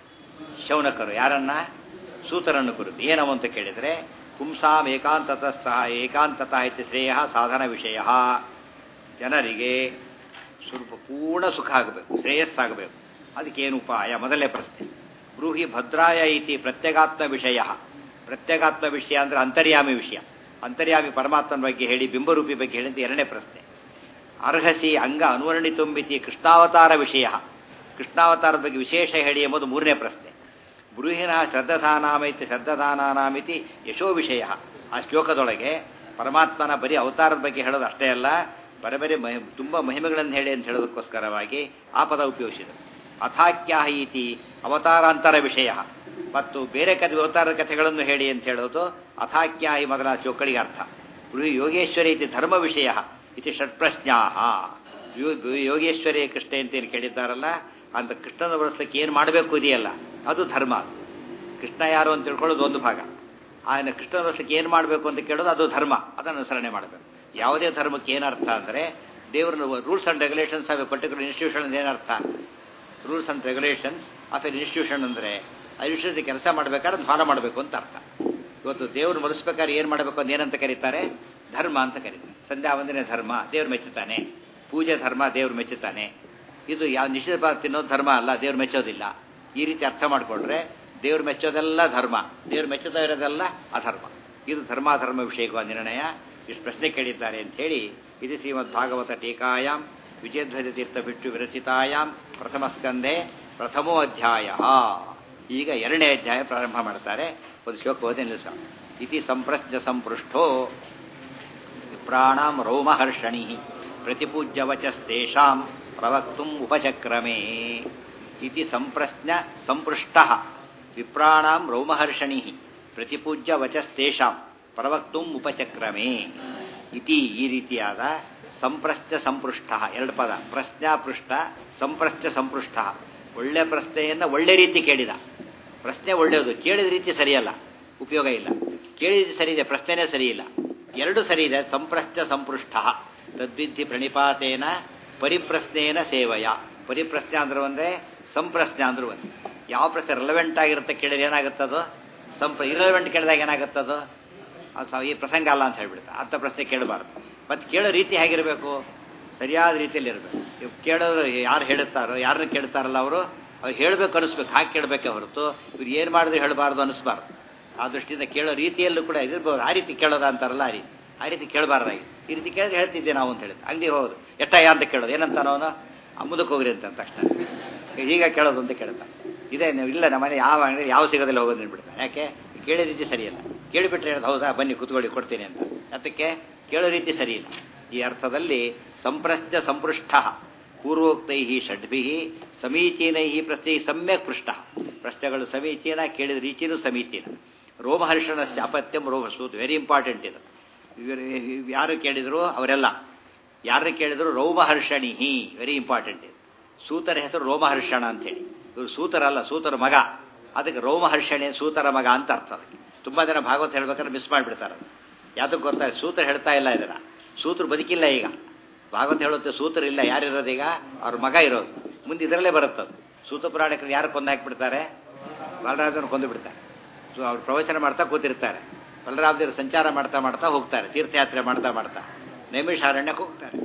ಶೌನಕರು ಯಾರನ್ನ ಸೂತರನ್ನು ಕುರಿತು ಏನವು ಅಂತ ಕೇಳಿದರೆ ಪುಂಸಾಂ ಏಕಾಂತತಃ ಏಕಾಂತತಃ ಇತಿ ಶ್ರೇಯ ಸಾಧನ ವಿಷಯ ಜನರಿಗೆ ಸ್ವಲ್ಪ ಪೂರ್ಣ ಸುಖ ಆಗಬೇಕು ಶ್ರೇಯಸ್ಸಾಗಬೇಕು ಅದಕ್ಕೇನು ಉಪಾಯ ಮೊದಲನೇ ಪ್ರಶ್ನೆ ಬ್ರೂಹಿ ಭದ್ರಾಯ ಇತಿ ಪ್ರತ್ಯಗಾತ್ಮ ವಿಷಯ ಪ್ರತ್ಯಗಾತ್ಮ ವಿಷಯ ಅಂದರೆ ಅಂತರ್ಯಾಮಿ ವಿಷಯ ಅಂತರ್ಯಾಮಿ ಪರಮಾತ್ಮನ ಬಗ್ಗೆ ಹೇಳಿ ಬಿಂಬರೂಪಿ ಬಗ್ಗೆ ಹೇಳಿ ಅಂತ ಎರಡನೇ ಪ್ರಶ್ನೆ ಅರ್ಹಸಿ ಅಂಗ ಅನುವರ್ಣಿತುಂಬಿತಿ ಕೃಷ್ಣಾವತಾರ ವಿಷಯ ಕೃಷ್ಣಾವತಾರದ ಬಗ್ಗೆ ವಿಶೇಷ ಹೇಳಿ ಎಂಬುದು ಮೂರನೇ ಪ್ರಶ್ನೆ ಬ್ರೂಹಿನ ಶ್ರದ್ಧಧಾನಾಮಿತಿ ಶ್ರದ್ಧಧಾನಾನಾಮಿತಿ ಯಶೋ ವಿಷಯ ಆ ಶ್ಲೋಕದೊಳಗೆ ಪರಮಾತ್ಮನ ಬರೀ ಅವತಾರದ ಬಗ್ಗೆ ಹೇಳೋದು ಅಷ್ಟೇ ಅಲ್ಲ ಬರೆ ಬರೀ ಮಹಿ ತುಂಬ ಮಹಿಮೆಗಳನ್ನು ಹೇಳಿ ಅಂತ ಹೇಳೋದಕ್ಕೋಸ್ಕರವಾಗಿ ಆ ಪದ ಉಪಯೋಗಿಸಿದರು ಅಥಾಕ್ಯಾಹ ಇತಿ ಅವತಾರಾಂತರ ವಿಷಯ ಮತ್ತು ಬೇರೆ ಕಥೆ ಅವತಾರದ ಕಥೆಗಳನ್ನು ಹೇಳಿ ಅಂತ ಹೇಳೋದು ಅಥಾಕ್ಯಾಹಿ ಮೊದಲ ಚೌಕಳಿಗೆ ಅರ್ಥ ಬ್ರೂಹಿ ಯೋಗೇಶ್ವರಿ ಇತಿ ಧರ್ಮ ವಿಷಯ ಇತಿ ಷಟ್ಪ್ರಶ್ನಾ ಯೋಗೇಶ್ವರಿ ಕೃಷ್ಣ ಅಂತ ಏನು ಕೇಳಿದ್ದಾರಲ್ಲ ಅಂತ ಕೃಷ್ಣನ ಬಳಸಲಿಕ್ಕೆ ಏನು ಮಾಡಬೇಕು ಇದೆಯಲ್ಲ ಅದು ಧರ್ಮ ಕೃಷ್ಣ ಯಾರು ಅಂತ ತಿಳ್ಕೊಳ್ಳೋದು ಒಂದು ಭಾಗ ఆయన ಕೃಷ್ಣನ ಬಳಸಲಿಕ್ಕೆ ಏನು ಮಾಡಬೇಕು ಅಂತ ಕೇಳೋದು ಅದು ಧರ್ಮ ಅದನ್ನು ಅನುಸರಣೆ ಮಾಡಬೇಕು ಯಾವುದೇ ಧರ್ಮಕ್ಕೆ ಏನರ್ಥ ಅಂದರೆ ದೇವ್ರನ್ನ rules and regulations of a particular institution ಏನರ್ಥ rules and regulations of an institution ಅಂದರೆ ಆ ಇನ್ಸ್ಟಿಟ್ಯೂಷನ್ ಕೆಲಸ ಮಾಡಬೇಕಾದ್ರೆ ಧ್ವಾನ ಮಾಡಬೇಕು ಅಂತ ಅರ್ಥ ಇವತ್ತು ದೇವ್ರು ಮರೆಸ್ಬೇಕಾದ್ರೆ ಏನು ಮಾಡಬೇಕು ಅಂತ ಏನಂತ ಕರೀತಾರೆ ಧರ್ಮ ಅಂತ ಕರೀತಾರೆ ಸಂಧ್ಯಾ ವಂದನೆ ಧರ್ಮ ದೇವ್ರು ಮೆಚ್ಚುತ್ತಾನೆ ಪೂಜೆ ಧರ್ಮ ದೇವ್ರು ಮೆಚ್ಚುತ್ತಾನೆ ಇದು ಯಾವ ನಿಶ್ಚಿತ ಪದಾರ್ಥ ತಿನ್ನೋದು ಧರ್ಮ ಅಲ್ಲ ದೇವ್ರು ಮೆಚ್ಚೋದಿಲ್ಲ ಈ ರೀತಿ ಅರ್ಥ ಮಾಡಿಕೊಂಡ್ರೆ ದೇವ್ರು ಮೆಚ್ಚೋದೆಲ್ಲ ಧರ್ಮ ದೇವ್ರು ಮೆಚ್ಚುತ್ತಾ ಇರೋದೆಲ್ಲ ಅಧರ್ಮ ಇದು ಧರ್ಮಾಧರ್ಮ ವಿಷಯಕವಾದ ನಿರ್ಣಯ ಇಷ್ಟು ಪ್ರಶ್ನೆ ಕೇಳಿದ್ದಾರೆ ಅಂತ ಹೇಳಿ ಇದು ಶ್ರೀಮದ್ ಭಾಗವತ ಟೀಕಾಯಾಮ್ ವಿಜಯಧ್ವಜ ತೀರ್ಥ ಬಿಟ್ಟು ವಿರಚಿತಾಯಾಮ್ ಪ್ರಥಮ ಸ್ಕಂದೆ ಪ್ರಥಮೋ ಅಧ್ಯಾಯ ಈಗ ಎರಡನೇ ಅಧ್ಯಾಯ ಪ್ರಾರಂಭ ಮಾಡ್ತಾರೆ ಒಂದು ಶ್ಲೋಕ ಓದಿ ನಿಲ್ಲಿಸ ಇತಿ ಸಂಪ್ರಶ್ನ ಸಂಪೃಷ್ಟೋ ಪ್ರಾಣಾಂ ರೋಮಹರ್ಷಣಿ ಪ್ರತಿಪೂಜ್ಯ ವಚಸ್ತೇಷಾಂ ಪ್ರವಕ್ತುಂ ಉಪಚಕ್ರಮೇ ಇತಿ ಸಂಪ್ರಶ್ನ ಸಂಪೃಷ್ಟ ವಿಪ್ರಾಣಾಂ ರೋಮಹರ್ಷಣಿ ಪ್ರತಿಪೂಜ್ಯ ವಚಸ್ತೇಷಾಂ ಪ್ರವಕ್ತುಂ ಉಪಚಕ್ರಮೇ ಇತಿ ಈ ರೀತಿಯಾದ ಸಂಪ್ರಶ್ನ ಸಂಪೃಷ್ಟ ಎರಡು ಪದ ಪ್ರಶ್ನಾಪೃಷ್ಟ ಸಂಪ್ರಶ್ನ ಸಂಪೃಷ್ಟ ಒಳ್ಳೆ ಪ್ರಶ್ನೆಯನ್ನು ಒಳ್ಳೆ ರೀತಿ ಕೇಳಿದ ಪ್ರಶ್ನೆ ಒಳ್ಳೆಯದು ಕೇಳಿದ ರೀತಿ ಸರಿಯಲ್ಲ ಉಪಯೋಗ ಇಲ್ಲ ಕೇಳಿದ ಸರಿ ಇದೆ ಪ್ರಶ್ನೆನೇ ಸರಿ ಇಲ್ಲ ಎರಡು ಸರಿ ಇದೆ ಸಂಪ್ರಶ್ನ ಸಂಪೃಷ್ಟ ತದ್ವಿಧಿ ಪ್ರಣಿಪಾತೇನ ಪರಿಪ್ರಶ್ನೇನ ಸೇವಯ ಪರಿಪ್ರಶ್ನೆ ಅಂದ್ರೆ ಒಂದೇ ಸಂಪ್ರಶ್ನೆ ಅಂದ್ರೂ ಒಂದೇ ಯಾವ ಪ್ರಶ್ನೆ ರೆಲೆವೆಂಟ್ ಆಗಿರುತ್ತೆ ಕೇಳಿದ್ರೆ ಏನಾಗುತ್ತದು ಸಂಪ್ರ ಇರೆಲೆವೆಂಟ್ ಕೇಳಿದಾಗ ಏನಾಗುತ್ತದು ಅದು ಈ ಪ್ರಸಂಗ ಅಲ್ಲ ಅಂತ ಹೇಳ್ಬಿಡುತ್ತೆ ಅಂಥ ಪ್ರಶ್ನೆ ಕೇಳಬಾರ್ದು ಮತ್ತು ಕೇಳೋ ರೀತಿ ಹೇಗಿರಬೇಕು ಸರಿಯಾದ ರೀತಿಯಲ್ಲಿ ಇರಬೇಕು ಇವ್ ಕೇಳೋರು ಯಾರು ಹೇಳುತ್ತಾರೋ ಯಾರನ್ನ ಕೇಳ್ತಾರಲ್ಲ ಅವರು ಅವ್ರು ಹೇಳಬೇಕು ಅನಿಸ್ಬೇಕು ಹಾಗೆ ಕೇಳಬೇಕೆ ಹೊರತು ಇವ್ರು ಏನು ಮಾಡಿದ್ರೆ ಹೇಳಬಾರ್ದು ಅನಿಸ್ಬಾರ್ದು ಆ ದೃಷ್ಟಿಯಿಂದ ಕೇಳೋ ರೀತಿಯಲ್ಲೂ ಕೂಡ ಇದಿರ್ಬೋದು ಆ ರೀತಿ ಕೇಳೋದ ಅಂತಾರಲ್ಲ ಆ ರೀತಿ ಆ ರೀತಿ ಕೇಳಬಾರ್ದಾಗಿ ಈ ರೀತಿ ಕೇಳಿದ್ರೆ ಹೇಳ್ತಿದ್ದೆ ನಾವು ಅಂತ ಹೇಳಿದ್ದು ಅಂಗಡಿ ಹೌದು ಎಷ್ಟಯ್ಯ ಅಂತ ಕೇಳೋದು ಏನಂತಾನೋ ಅವನು ಮುಂದಕ್ಕೆ ಹೋಗ್ರಿ ಅಂತ ತಕ್ಷಣ ಈಗ ಕೇಳೋದು ಅಂತ ಕೇಳ್ತಾನೆ ಇದೇ ನೀವು ಇಲ್ಲ ನಮ್ಮನೆ ಯಾವ ಅಂಗಡಿ ಯಾವ ಸಿಗೋದಿಲ್ಲ ಹೋಗೋದು ನಿನ್ಬಿಡ್ತಾನೆ ಯಾಕೆ ಕೇಳೋ ರೀತಿ ಸರಿಯಲ್ಲ ಕೇಳಿಬಿಟ್ರೆ ಹೇಳೋದು ಹೌದಾ ಬನ್ನಿ ಕುತ್ಕೊಳ್ಳಿ ಕೊಡ್ತೀನಿ ಅಂತ ಅದಕ್ಕೆ ಕೇಳೋ ರೀತಿ ಸರಿಯಿಲ್ಲ ಈ ಅರ್ಥದಲ್ಲಿ ಸಂಪ್ರಶ್ನ ಸಂಪೃಷ್ಟ ಪೂರ್ವೋಕ್ತೈ ಷಡ್ಭಿ ಸಮೀಚೀನೈ ಪ್ರಶ್ನೆ ಸಮ್ಯಕ್ ಪೃಷ್ಟ ಪ್ರಶ್ನೆಗಳು ಸಮೀಚೀನ ಕೇಳಿದ ರೀತಿಯೂ ಸಮೀಚೀನ ರೋಮಹರ್ಷಣ ಅಪತ್ಯಂ ರೋಮಸೂತ್ ವೆರಿ ಇಂಪಾರ್ಟೆಂಟ್ ಇದು ಇವರು ಯಾರು ಕೇಳಿದ್ರು ಅವರೆಲ್ಲ ಯಾರು ಕೇಳಿದ್ರು ರೋಮಹರ್ಷಣಿ ವೆರಿ ಇಂಪಾರ್ಟೆಂಟ್ ಇದು ಸೂತರ ಹೆಸರು ರೋಮಹರ್ಷಣ ಅಂತೇಳಿ ಇವರು ಸೂತರಲ್ಲ ಸೂತರ ಮಗ ಅದಕ್ಕೆ ರೋಮಹರ್ಷಣೆ ಸೂತರ ಮಗ ಅಂತ ಅರ್ಥ ಅದಕ್ಕೆ ತುಂಬ ಜನ ಭಾಗವತ ಹೇಳ್ಬೇಕಾದ್ರೆ ಮಿಸ್ ಮಾಡಿಬಿಡ್ತಾರೆ ಯಾತಕ್ಕೆ ಗೊತ್ತಾ ಸೂತ್ರ ಹೇಳ್ತಾ ಇಲ್ಲ ಇದರ ಸೂತ್ರ ಬದುಕಿಲ್ಲ ಈಗ ಭಾಗವತ ಹೇಳುತ್ತೆ ಸೂತ್ರ ಇಲ್ಲ ಯಾರಿರೋದು ಈಗ ಅವ್ರ ಮಗ ಇರೋದು ಮುಂದೆ ಇದರಲ್ಲೇ ಬರುತ್ತದು ಸೂತ ಪುರಾಣಿಕರು ಯಾರು ಕೊಂದು ಹಾಕಿಬಿಡ್ತಾರೆ ಬಲರಾಜನ ಕೊಂದು ಬಿಡ್ತಾರೆ ಸೊ ಅವ್ರು ಪ್ರವಚನ ಮಾಡ್ತಾ ಕೂತಿರ್ತಾರೆ ಬಲರಾಮದೇವರು ಸಂಚಾರ ಮಾಡ್ತಾ ಮಾಡ್ತಾ ಹೋಗ್ತಾರೆ ತೀರ್ಥಯಾತ್ರೆ ಮಾಡ್ತಾ ಮಾಡ್ತಾ ನೈಮಿಷಾರಣ್ಯಕ್ಕೆ ಹೋಗ್ತಾರೆ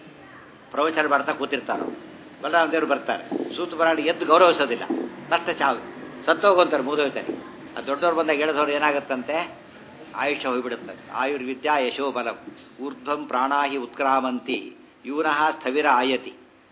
ಪ್ರವಚನ ಮಾಡ್ತಾ ಕೂತಿರ್ತಾರೆ ಬಲರಾಮದೇವರು ಬರ್ತಾರೆ ಸೂತ ಪುರಾಣ ಎದ್ದು ಗೌರವಿಸೋದಿಲ್ಲ ತಷ್ಟ ಚಾವು ಸತ್ತೋಗಂತಾರೆ ಮುಗಿದೋಗ್ತಾರೆ ಆ ದೊಡ್ಡವ್ರು ಬಂದಾಗ ಹೇಳಿದವ್ರು ಏನಾಗುತ್ತಂತೆ ಆಯುಷ್ಯ ಹೋಗ್ಬಿಡುತ್ತೆ ಆಯುರ್ವಿದ್ಯಾ ಯಶೋ ಬಲಂ ಊರ್ಧ್ವಂ ಪ್ರಾಣಾಹಿ ಉತ್ಕ್ರಾಮಂತಿ ಯೂನಃ ಸ್ಥವಿರ ಆಯತಿ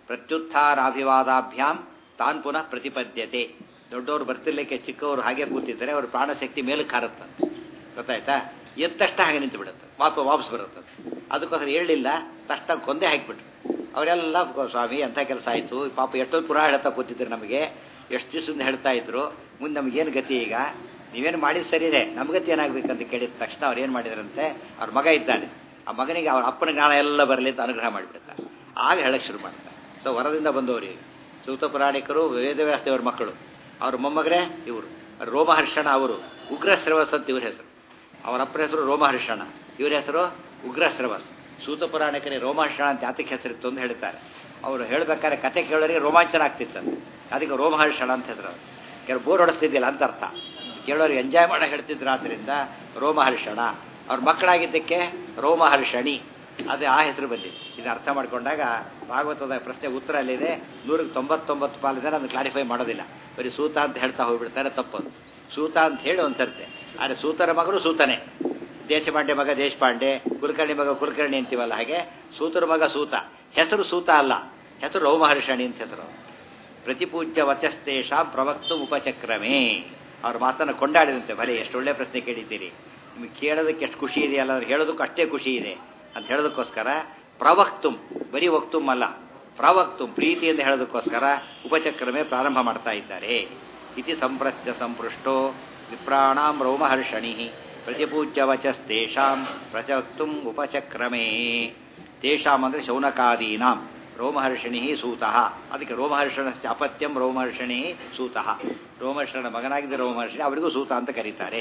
ಪ್ರತ್ಯುತ್ಥಾನಾಭಿವಾದಾಭ್ಯಾಂ ತಾನ್ ಪುನಃ ಪ್ರತಿಪದ್ಯತೆ ದೊಡ್ಡವರು ಬರ್ತಿರ್ಲಿಕ್ಕೆ ಚಿಕ್ಕವರು ಹಾಗೆ ಕೂತಿದ್ದಾರೆ ಅವ್ರ ಪ್ರಾಣಶಕ್ತಿ ಮೇಲಕ್ಕೆ ಹಾರುತ್ತಂತೆ ಗೊತ್ತಾಯ್ತಾ ಎತ್ತಷ್ಟ ಹಾಗೆ ನಿಂತು ಬಿಡುತ್ತೆ ವಾಪ ವಾಪಸ್ ಬರುತ್ತೆ ಅದಕ್ಕೋಸ್ಕರ ಹೇಳಲಿಲ್ಲ ತಕ್ಷಣ ಕೊಂದೆ ಹಾಕಿಬಿಟ್ರು ಅವರೆಲ್ಲ ಸ್ವಾಮಿ ಎಂಥ ಕೆಲಸ ಆಯಿತು ಪಾಪ ಎಷ್ಟೊಂದು ಪುರಾಣ ಹೇಳ್ತಾ ಕೂತಿದ್ರು ನಮಗೆ ಎಷ್ಟು ದಿವಸದಿಂದ ಹೇಳ್ತಾ ಇದ್ರು ಮುಂದೆ ನಮಗೇನು ಗತಿ ಈಗ ನೀವೇನು ಮಾಡಿದ ಸರಿ ಇದೆ ನಮ್ಗತಿ ಏನಾಗಬೇಕಂತ ಕೇಳಿದ ತಕ್ಷಣ ಅವ್ರು ಏನು ಮಾಡಿದ್ರಂತೆ ಅವ್ರ ಮಗ ಇದ್ದಾನೆ ಆ ಮಗನಿಗೆ ಅವ್ರ ಅಪ್ಪನ ಜ್ಞಾನ ಎಲ್ಲ ಬರಲಿ ಅಂತ ಅನುಗ್ರಹ ಮಾಡಿಬಿಡ್ತಾರೆ ಆಗ ಹೇಳಕ್ಕೆ ಶುರು ಮಾಡ್ತಾರೆ ಸೊ ಹೊರದಿಂದ ಬಂದವರಿಗೆ ಸೂತ ಪುರಾಣಿಕರು ವೇದವ್ಯಾಸದೇವರ ಮಕ್ಕಳು ಅವ್ರ ಮೊಮ್ಮಗರೇ ಇವರು ರೋಮಹರ್ಷಣ ಅವರು ಉಗ್ರ ಶ್ರವಸ್ ಅಂತ ಇವ್ರ ಹೆಸರು ಅವರ ಅಪ್ಪನ ಹೆಸರು ರೋಮಹರ್ಷಣ ಇವ್ರ ಹೆಸರು ಉಗ್ರ ಶ್ರವಸ್ ಸೂತ ಪುರಾಣಿಕರೇ ರೋಮಹರ್ಷಣ ಅಂತ ಯಾತಕ್ಕೆ ಹೆಸರಿತ್ತು ಅಂತ ಹೇಳ್ತಾರೆ ಅವರು ಹೇಳ್ಬೇಕಾದ್ರೆ ಕತೆ ಕೇಳೋರಿಗೆ ರೋಮಾಂಚನ ಆಗ್ತಿತ್ತು ಅದಕ್ಕೆ ರೋಮಹರ್ಷಣ ಅಂತ ಹೆಸರು ಕೆಲವು ಬೋರ್ ಹೊಡಿಸ್ತಿದ್ದಿಲ್ಲ ಅಂತ ಅರ್ಥ ಕೇಳೋರು ಎಂಜಾಯ್ ಮಾಡೋ ಹೇಳ್ತಿದ್ರು ಆದ್ದರಿಂದ ರೋಮಹರ್ಷಣ ಅವ್ರ ಮಕ್ಕಳಾಗಿದ್ದಕ್ಕೆ ರೋಮಹರ್ಷಣಿ ಅದೇ ಆ ಹೆಸರು ಬಂದಿದೆ ಇದು ಅರ್ಥ ಮಾಡ್ಕೊಂಡಾಗ ಭಾಗವತದ ಪ್ರಶ್ನೆ ಉತ್ತರ ಅಲ್ಲಿದೆ ನೂರಕ್ಕೆ ತೊಂಬತ್ತೊಂಬತ್ತು ಪಾಲಿದೆ ಅದನ್ನು ಕ್ಲಾರಿಫೈ ಮಾಡೋದಿಲ್ಲ ಬರೀ ಸೂತ ಅಂತ ಹೇಳ್ತಾ ಹೋಗ್ಬಿಡ್ತಾರೆ ತಪ್ಪದು ಸೂತ ಅಂತ ಹೇಳಿ ಒಂದು ಸರ್ತೆ ಆದರೆ ಸೂತರ ಮಗನು ಸೂತನೇ ದೇಶಪಾಂಡೆ ಮಗ ದೇಶಪಾಂಡೆ ಕುಲಕರ್ಣಿ ಮಗ ಕುಲಕರ್ಣಿ ಅಂತೀವಲ್ಲ ಹಾಗೆ ಸೂತರ ಮಗ ಸೂತ ಹೆಸರು ಸೂತ ಅಲ್ಲ ಹೆಸರು ರೋಮಹರ್ಷಣಿ ಅಂತ ಹೆಸರು ಪ್ರತಿಪೂಜ್ಯ ವಚಸ್ತೇಷ ಪ್ರವಕ್ತು ಉಪಚಕ್ರಮೇ ಅವ್ರ ಮಾತನ್ನು ಕೊಂಡಾಡಿದಂತೆ ಭಲೆ ಎಷ್ಟು ಒಳ್ಳೆ ಪ್ರಶ್ನೆ ಕೇಳಿದ್ದೀರಿ ನಿಮಗೆ ಕೇಳೋದಕ್ಕೆ ಎಷ್ಟು ಖುಷಿ ಇದೆಯಲ್ಲ ಅವ್ರು ಹೇಳೋದಕ್ಕೂ ಅಷ್ಟೇ ಖುಷಿ ಇದೆ ಅಂತ ಹೇಳೋದಕ್ಕೋಸ್ಕರ ಪ್ರವಕ್ತುಂ ಬರೀ ವಕ್ತುಂ ಅಲ್ಲ ಪ್ರವಕ್ತುಂ ಪ್ರೀತಿಯಿಂದ ಹೇಳೋದಕ್ಕೋಸ್ಕರ ಉಪಚಕ್ರಮೇ ಪ್ರಾರಂಭ ಮಾಡ್ತಾ ಇದ್ದಾರೆ ಇತಿ ಸಂಪ್ರಸ್ಯ ಸಂಪೃಷ್ಟೋ ವಿಪ್ರಾಣಾಂ ರೋಮಹರ್ಷಣಿ ಪ್ರತಿಪೂಜ್ಯ ವಚಸ್ತೇಷಾಂ ಪ್ರಚಕ್ತುಂ ಉಪಚಕ್ರಮೇ ತೇಷಾಂ ಅಂದರೆ ಶೌನಕಾದೀನಾಂ ರೋಮಹರ್ಷಿಣಿ ಸೂತಃ ಅದಕ್ಕೆ ರೋಮಹರ್ಷಣಸ್ಯ ಅಪತ್ಯಂ ರೋಮಹರ್ಷಿಣಿ ಸೂತಃ ರೋಮಹರ್ಷಣ ಮಗನಾಗಿದ್ದ ರೋಮಹರ್ಷಿಣಿ ಅವರಿಗೂ ಸೂತ ಅಂತ ಕರೀತಾರೆ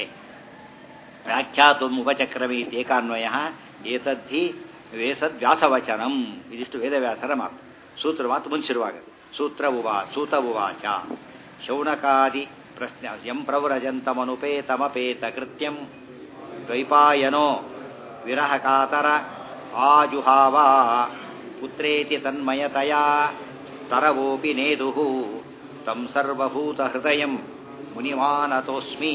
ವ್ಯಾಖ್ಯಾತು ಉಪಚಕ್ರಮೇ ಏಕಾನ್ವಯ ಏತದ್ಧಿ ವೇಸದ್ ವ್ಯಾಸವಚನಂ ಇದಿಷ್ಟು ವೇದವ್ಯಾಸರ ಮಾತು ಸೂತ್ರ ಮಾತು ಮುಂಚಿರುವಾಗ ಸೂತ್ರ ಉವಾ ಸೂತ ಉವಾಚ ಶೌನಕಾದಿ ಪ್ರಶ್ನೆ ಯಂ ಪ್ರವ್ರಜಂತಮನುಪೇತಮಪೇತ ಕೃತ್ಯಂ ದ್ವೈಪಾಯನೋ ವಿರಹಕಾತರ ಆಜುಹಾವ ಪುತ್ರೇತಿ ತನ್ಮಯತಯಾ ತರವೋಪಿ ನೇದುಃ ತಂ ಸರ್ವಭೂತ ಹೃದಯಂ ಮುನಿಮಾನತೋಸ್ಮಿ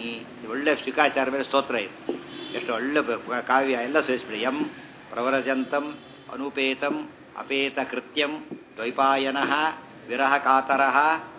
ಒಳ್ಳೆ ಶಿಕಾಚಾರ ಮೇಲೆ ಸ್ತೋತ್ರ ಇದು ಎಷ್ಟು ಒಳ್ಳೆ ಬ- ಕಾವ್ಯ ಎಲ್ಲ ಸೇರಿಸ್ಬಿಡಿ ಎಂ ಪ್ರವರಜಂತಂ ಅನುಪೇತಂ ಅಪೇತ ಕೃತ್ಯಂ ದ್ವೈಪಾಯನಃ ವಿರಹ ಕಾತರಃ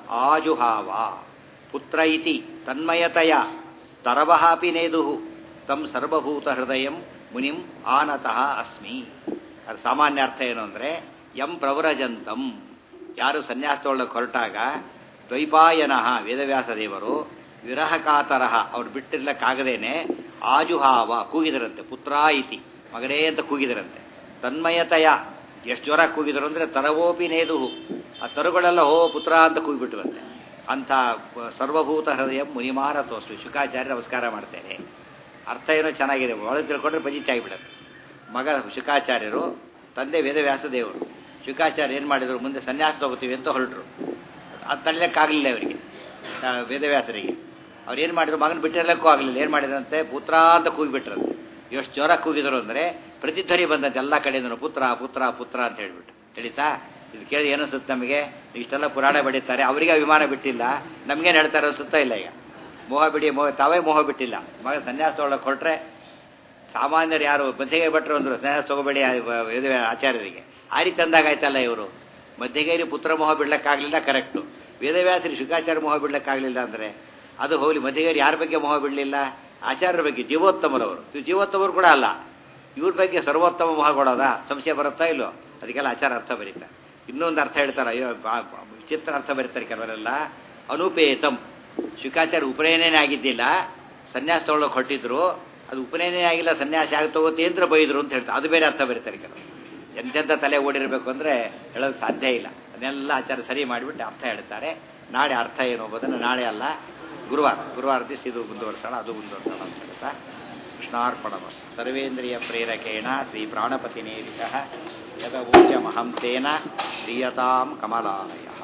ಆಜುಹಾವ ಪುತ್ರ ಇತಿ ತನ್ಮಯತಯ ತರವಃ ಅಪಿ ನೇದುಃ ತಂ ಸರ್ವಭೂತ ಹೃದಯಂ ಮುನಿಂ ಆನತಃ ಅಸ್ಮಿ ಅದು ಸಾಮಾನ್ಯ ಅರ್ಥ ಏನು ಅಂದರೆ ಎಂ ಪ್ರವರಜಂತಂ ಯಾರು ಸನ್ಯಾಸದೊಳಗೆ ಹೊರಟಾಗ ದ್ವೈಪಾಯನಃ ವೇದವ್ಯಾಸ ದೇವರು ವಿರಹ ಕಾತರಹ ಅವ್ರು ಬಿಟ್ಟಿರ್ಲಕ್ಕಾಗದೇನೆ ಆಜುಹಾವ ಕೂಗಿದರಂತೆ ಪುತ್ರ ಇತಿ ಮಗನೇ ಅಂತ ಕೂಗಿದರಂತೆ ತನ್ಮಯತಯ ಎಷ್ಟು ಜ್ವರ ಕೂಗಿದರು ಅಂದರೆ ತರವೋಪಿ ನೇದುಹು ಆ ತರುಗಳೆಲ್ಲ ಹೋ ಪುತ್ರ ಅಂತ ಕೂಗಿಬಿಟ್ಟುವಂತೆ ಅಂಥ ಸರ್ವಭೂತ ಹೃದಯ ಮುನಿಮಾರ ತೋರಿಸು ಶುಕಾಚಾರ್ಯ ನಮಸ್ಕಾರ ಮಾಡ್ತೇನೆ ಅರ್ಥ ಏನೋ ಚೆನ್ನಾಗಿದೆ ಒಳಗೆ ತಿಳ್ಕೊಂಡ್ರೆ ಬಜಿಟ್ ಆಗಿಬಿಡುತ್ತೆ ಮಗ ಶುಕಾಚಾರ್ಯರು ತಂದೆ ವೇದವ್ಯಾಸ ದೇವರು ಶುಕಾಚಾರ್ಯ ಏನು ಮಾಡಿದರು ಮುಂದೆ ಸನ್ಯಾಸ ತಗೋತೀವಿ ಅಂತ ಹೊರಟರು ಅದು ತಳ್ಳಕ್ಕಾಗಲಿಲ್ಲ ಅವರಿಗೆ ಆ, ವೇದವ್ಯಾಸರಿಗೆ ಅವ್ರು ಏನು ಮಾಡಿದ್ರು ಮಗನ ಬಿಟ್ಟಿರಲಿಕ್ಕೂ ಆಗಲಿಲ್ಲ ಏನು ಮಾಡಿದ್ರಂತೆ ಪುತ್ರ ಅಂತ ಕೂಗಿಬಿಟ್ರಂತೆ ಎಷ್ಟು ಜ್ವರ ಕೂಗಿದ್ರು ಅಂದರೆ ಪ್ರತಿಧ್ವನಿ ಬಂದಂತೆ ಎಲ್ಲ ಕಡೆಯಿಂದ ಪುತ್ರ ಪುತ್ರ ಪುತ್ರ ಅಂತ ಹೇಳ್ಬಿಟ್ಟು ತಿಳಿತಾ ಇದು ಕೇಳಿ ಏನಿಸುತ್ತೆ ನಮಗೆ ಇಷ್ಟೆಲ್ಲ ಪುರಾಣ ಬಡಿತಾರೆ ಅವರಿಗೆ ವಿಮಾನ ಬಿಟ್ಟಿಲ್ಲ ನಮಗೇನು ಹೇಳ್ತಾರೆ ಅನಿಸುತ್ತಾ ಇಲ್ಲ ಈಗ ಮೋಹ ಬಿಡಿ ಮೋಹ ತಾವೇ ಮೋಹ ಬಿಟ್ಟಿಲ್ಲ ಮಗ ಸನ್ಯಾಸ ತೊಗೊಳಕ್ಕೆ ಹೊರಟ್ರೆ ಸಾಮಾನ್ಯರು ಯಾರು ಮಧ್ಯಗೆ ಭಟ್ರು ಅಂದರು ಸನ್ಯಾಸ ತಗೋಬೇಡಿ ಆ ವೇದ ಆಚಾರ್ಯರಿಗೆ ಆ ರೀತಿ ಅಂದಾಗ ಆಯ್ತಲ್ಲ ಇವರು ಮಧ್ಯಗೇರಿ ಪುತ್ರ ಮೋಹ ಬಿಡ್ಲಿಕ್ಕಾಗಲಿಲ್ಲ ಕರೆಕ್ಟು ವೇದವ್ಯಾಸರಿ ಶುಕಾಚಾರ್ಯ ಮೋಹ ಬಿಡ್ಲಿಕ್ಕಾಗಲಿಲ್ಲ ಅಂದರೆ ಅದು ಹೋಗಲಿ ಮಧ್ಯಗೇರಿ ಯಾರ ಬಗ್ಗೆ ಮೋಹ ಬಿಡಲಿಲ್ಲ ಆಚಾರ್ಯರ ಬಗ್ಗೆ ಜೀವೋತ್ತಮರವರು ಇವು ಜೀವೋತ್ತಮರು ಕೂಡ ಅಲ್ಲ ಇವ್ರ ಬಗ್ಗೆ ಸರ್ವೋತ್ತಮ ಮೋಹ ಕೊಡೋದಾ ಸಂಶಯ ಬರುತ್ತಾ ಇಲ್ಲೋ ಅದಕ್ಕೆಲ್ಲ ಆಚಾರ ಅರ್ಥ ಬರೀತಾರೆ ಇನ್ನೊಂದು ಅರ್ಥ ಹೇಳ್ತಾರೆ ಅಯ್ಯೋ ಬಾ- ಬಾ- ವಿಚಿತ್ರ ಅರ್ಥ ಬರೀತಾರೆ ಕೆಲವರೆಲ್ಲ ಅನುಪೇತಂ ಶುಕಾಚಾರ್ಯ ಉಪನಯನೇ ಆಗಿದ್ದಿಲ್ಲ ಸನ್ಯಾಸ ತೊಗೊಳಕ್ಕೆ ಹೊಟ್ಟಿದ್ರು ಅದು ಉಪನಯನೇ ಆಗಿಲ್ಲ ಸನ್ಯಾಸ ಆಗಿ ತಗೋತಿ ಅಂತ ಬೈದ್ರು ಅಂತ ಹೇಳ್ತಾರೆ ಅದು ಬೇರೆ ಅರ್ಥ ಬರೀತಾರೆ ಕೆಲವರು ಎಂತೆಂಥ ತಲೆ ಓಡಿರಬೇಕು ಅಂದರೆ ಹೇಳೋದು ಸಾಧ್ಯ ಇಲ್ಲ ಅದನ್ನೆಲ್ಲ ಆಚಾರ ಸರಿ ಮಾಡಿಬಿಟ್ಟು ಅರ್ಥ ಹೇಳ್ತಾರೆ ನಾಳೆ ಅರ್ಥ ಏನು ಎಂಬುದನ್ನು ನಾಳೆ ಅಲ್ಲ ಗುರುವಾರ ಗುರುವಾರ ದಿವಸ ಇದು ಮುಂದುವರ್ಸೋಣ ಅದು ಮುಂದುವರ್ಸೋಣ ಅಂತ ಹೇಳ್ತಾ ಕೃಷ್ಣಾರ್ಪಣಮ ಸರ್ವೇಂದ್ರಿಯ ಪ್ರೇರಕೇಣ ಶ್ರೀ ಪ್ರಾಣಪತಿನೇರಿತ ಯದವೋಚ್ಯಮಹಂ ತೇನ ಪ್ರಿಯತಾಂ ಕಮಲಾಲಯ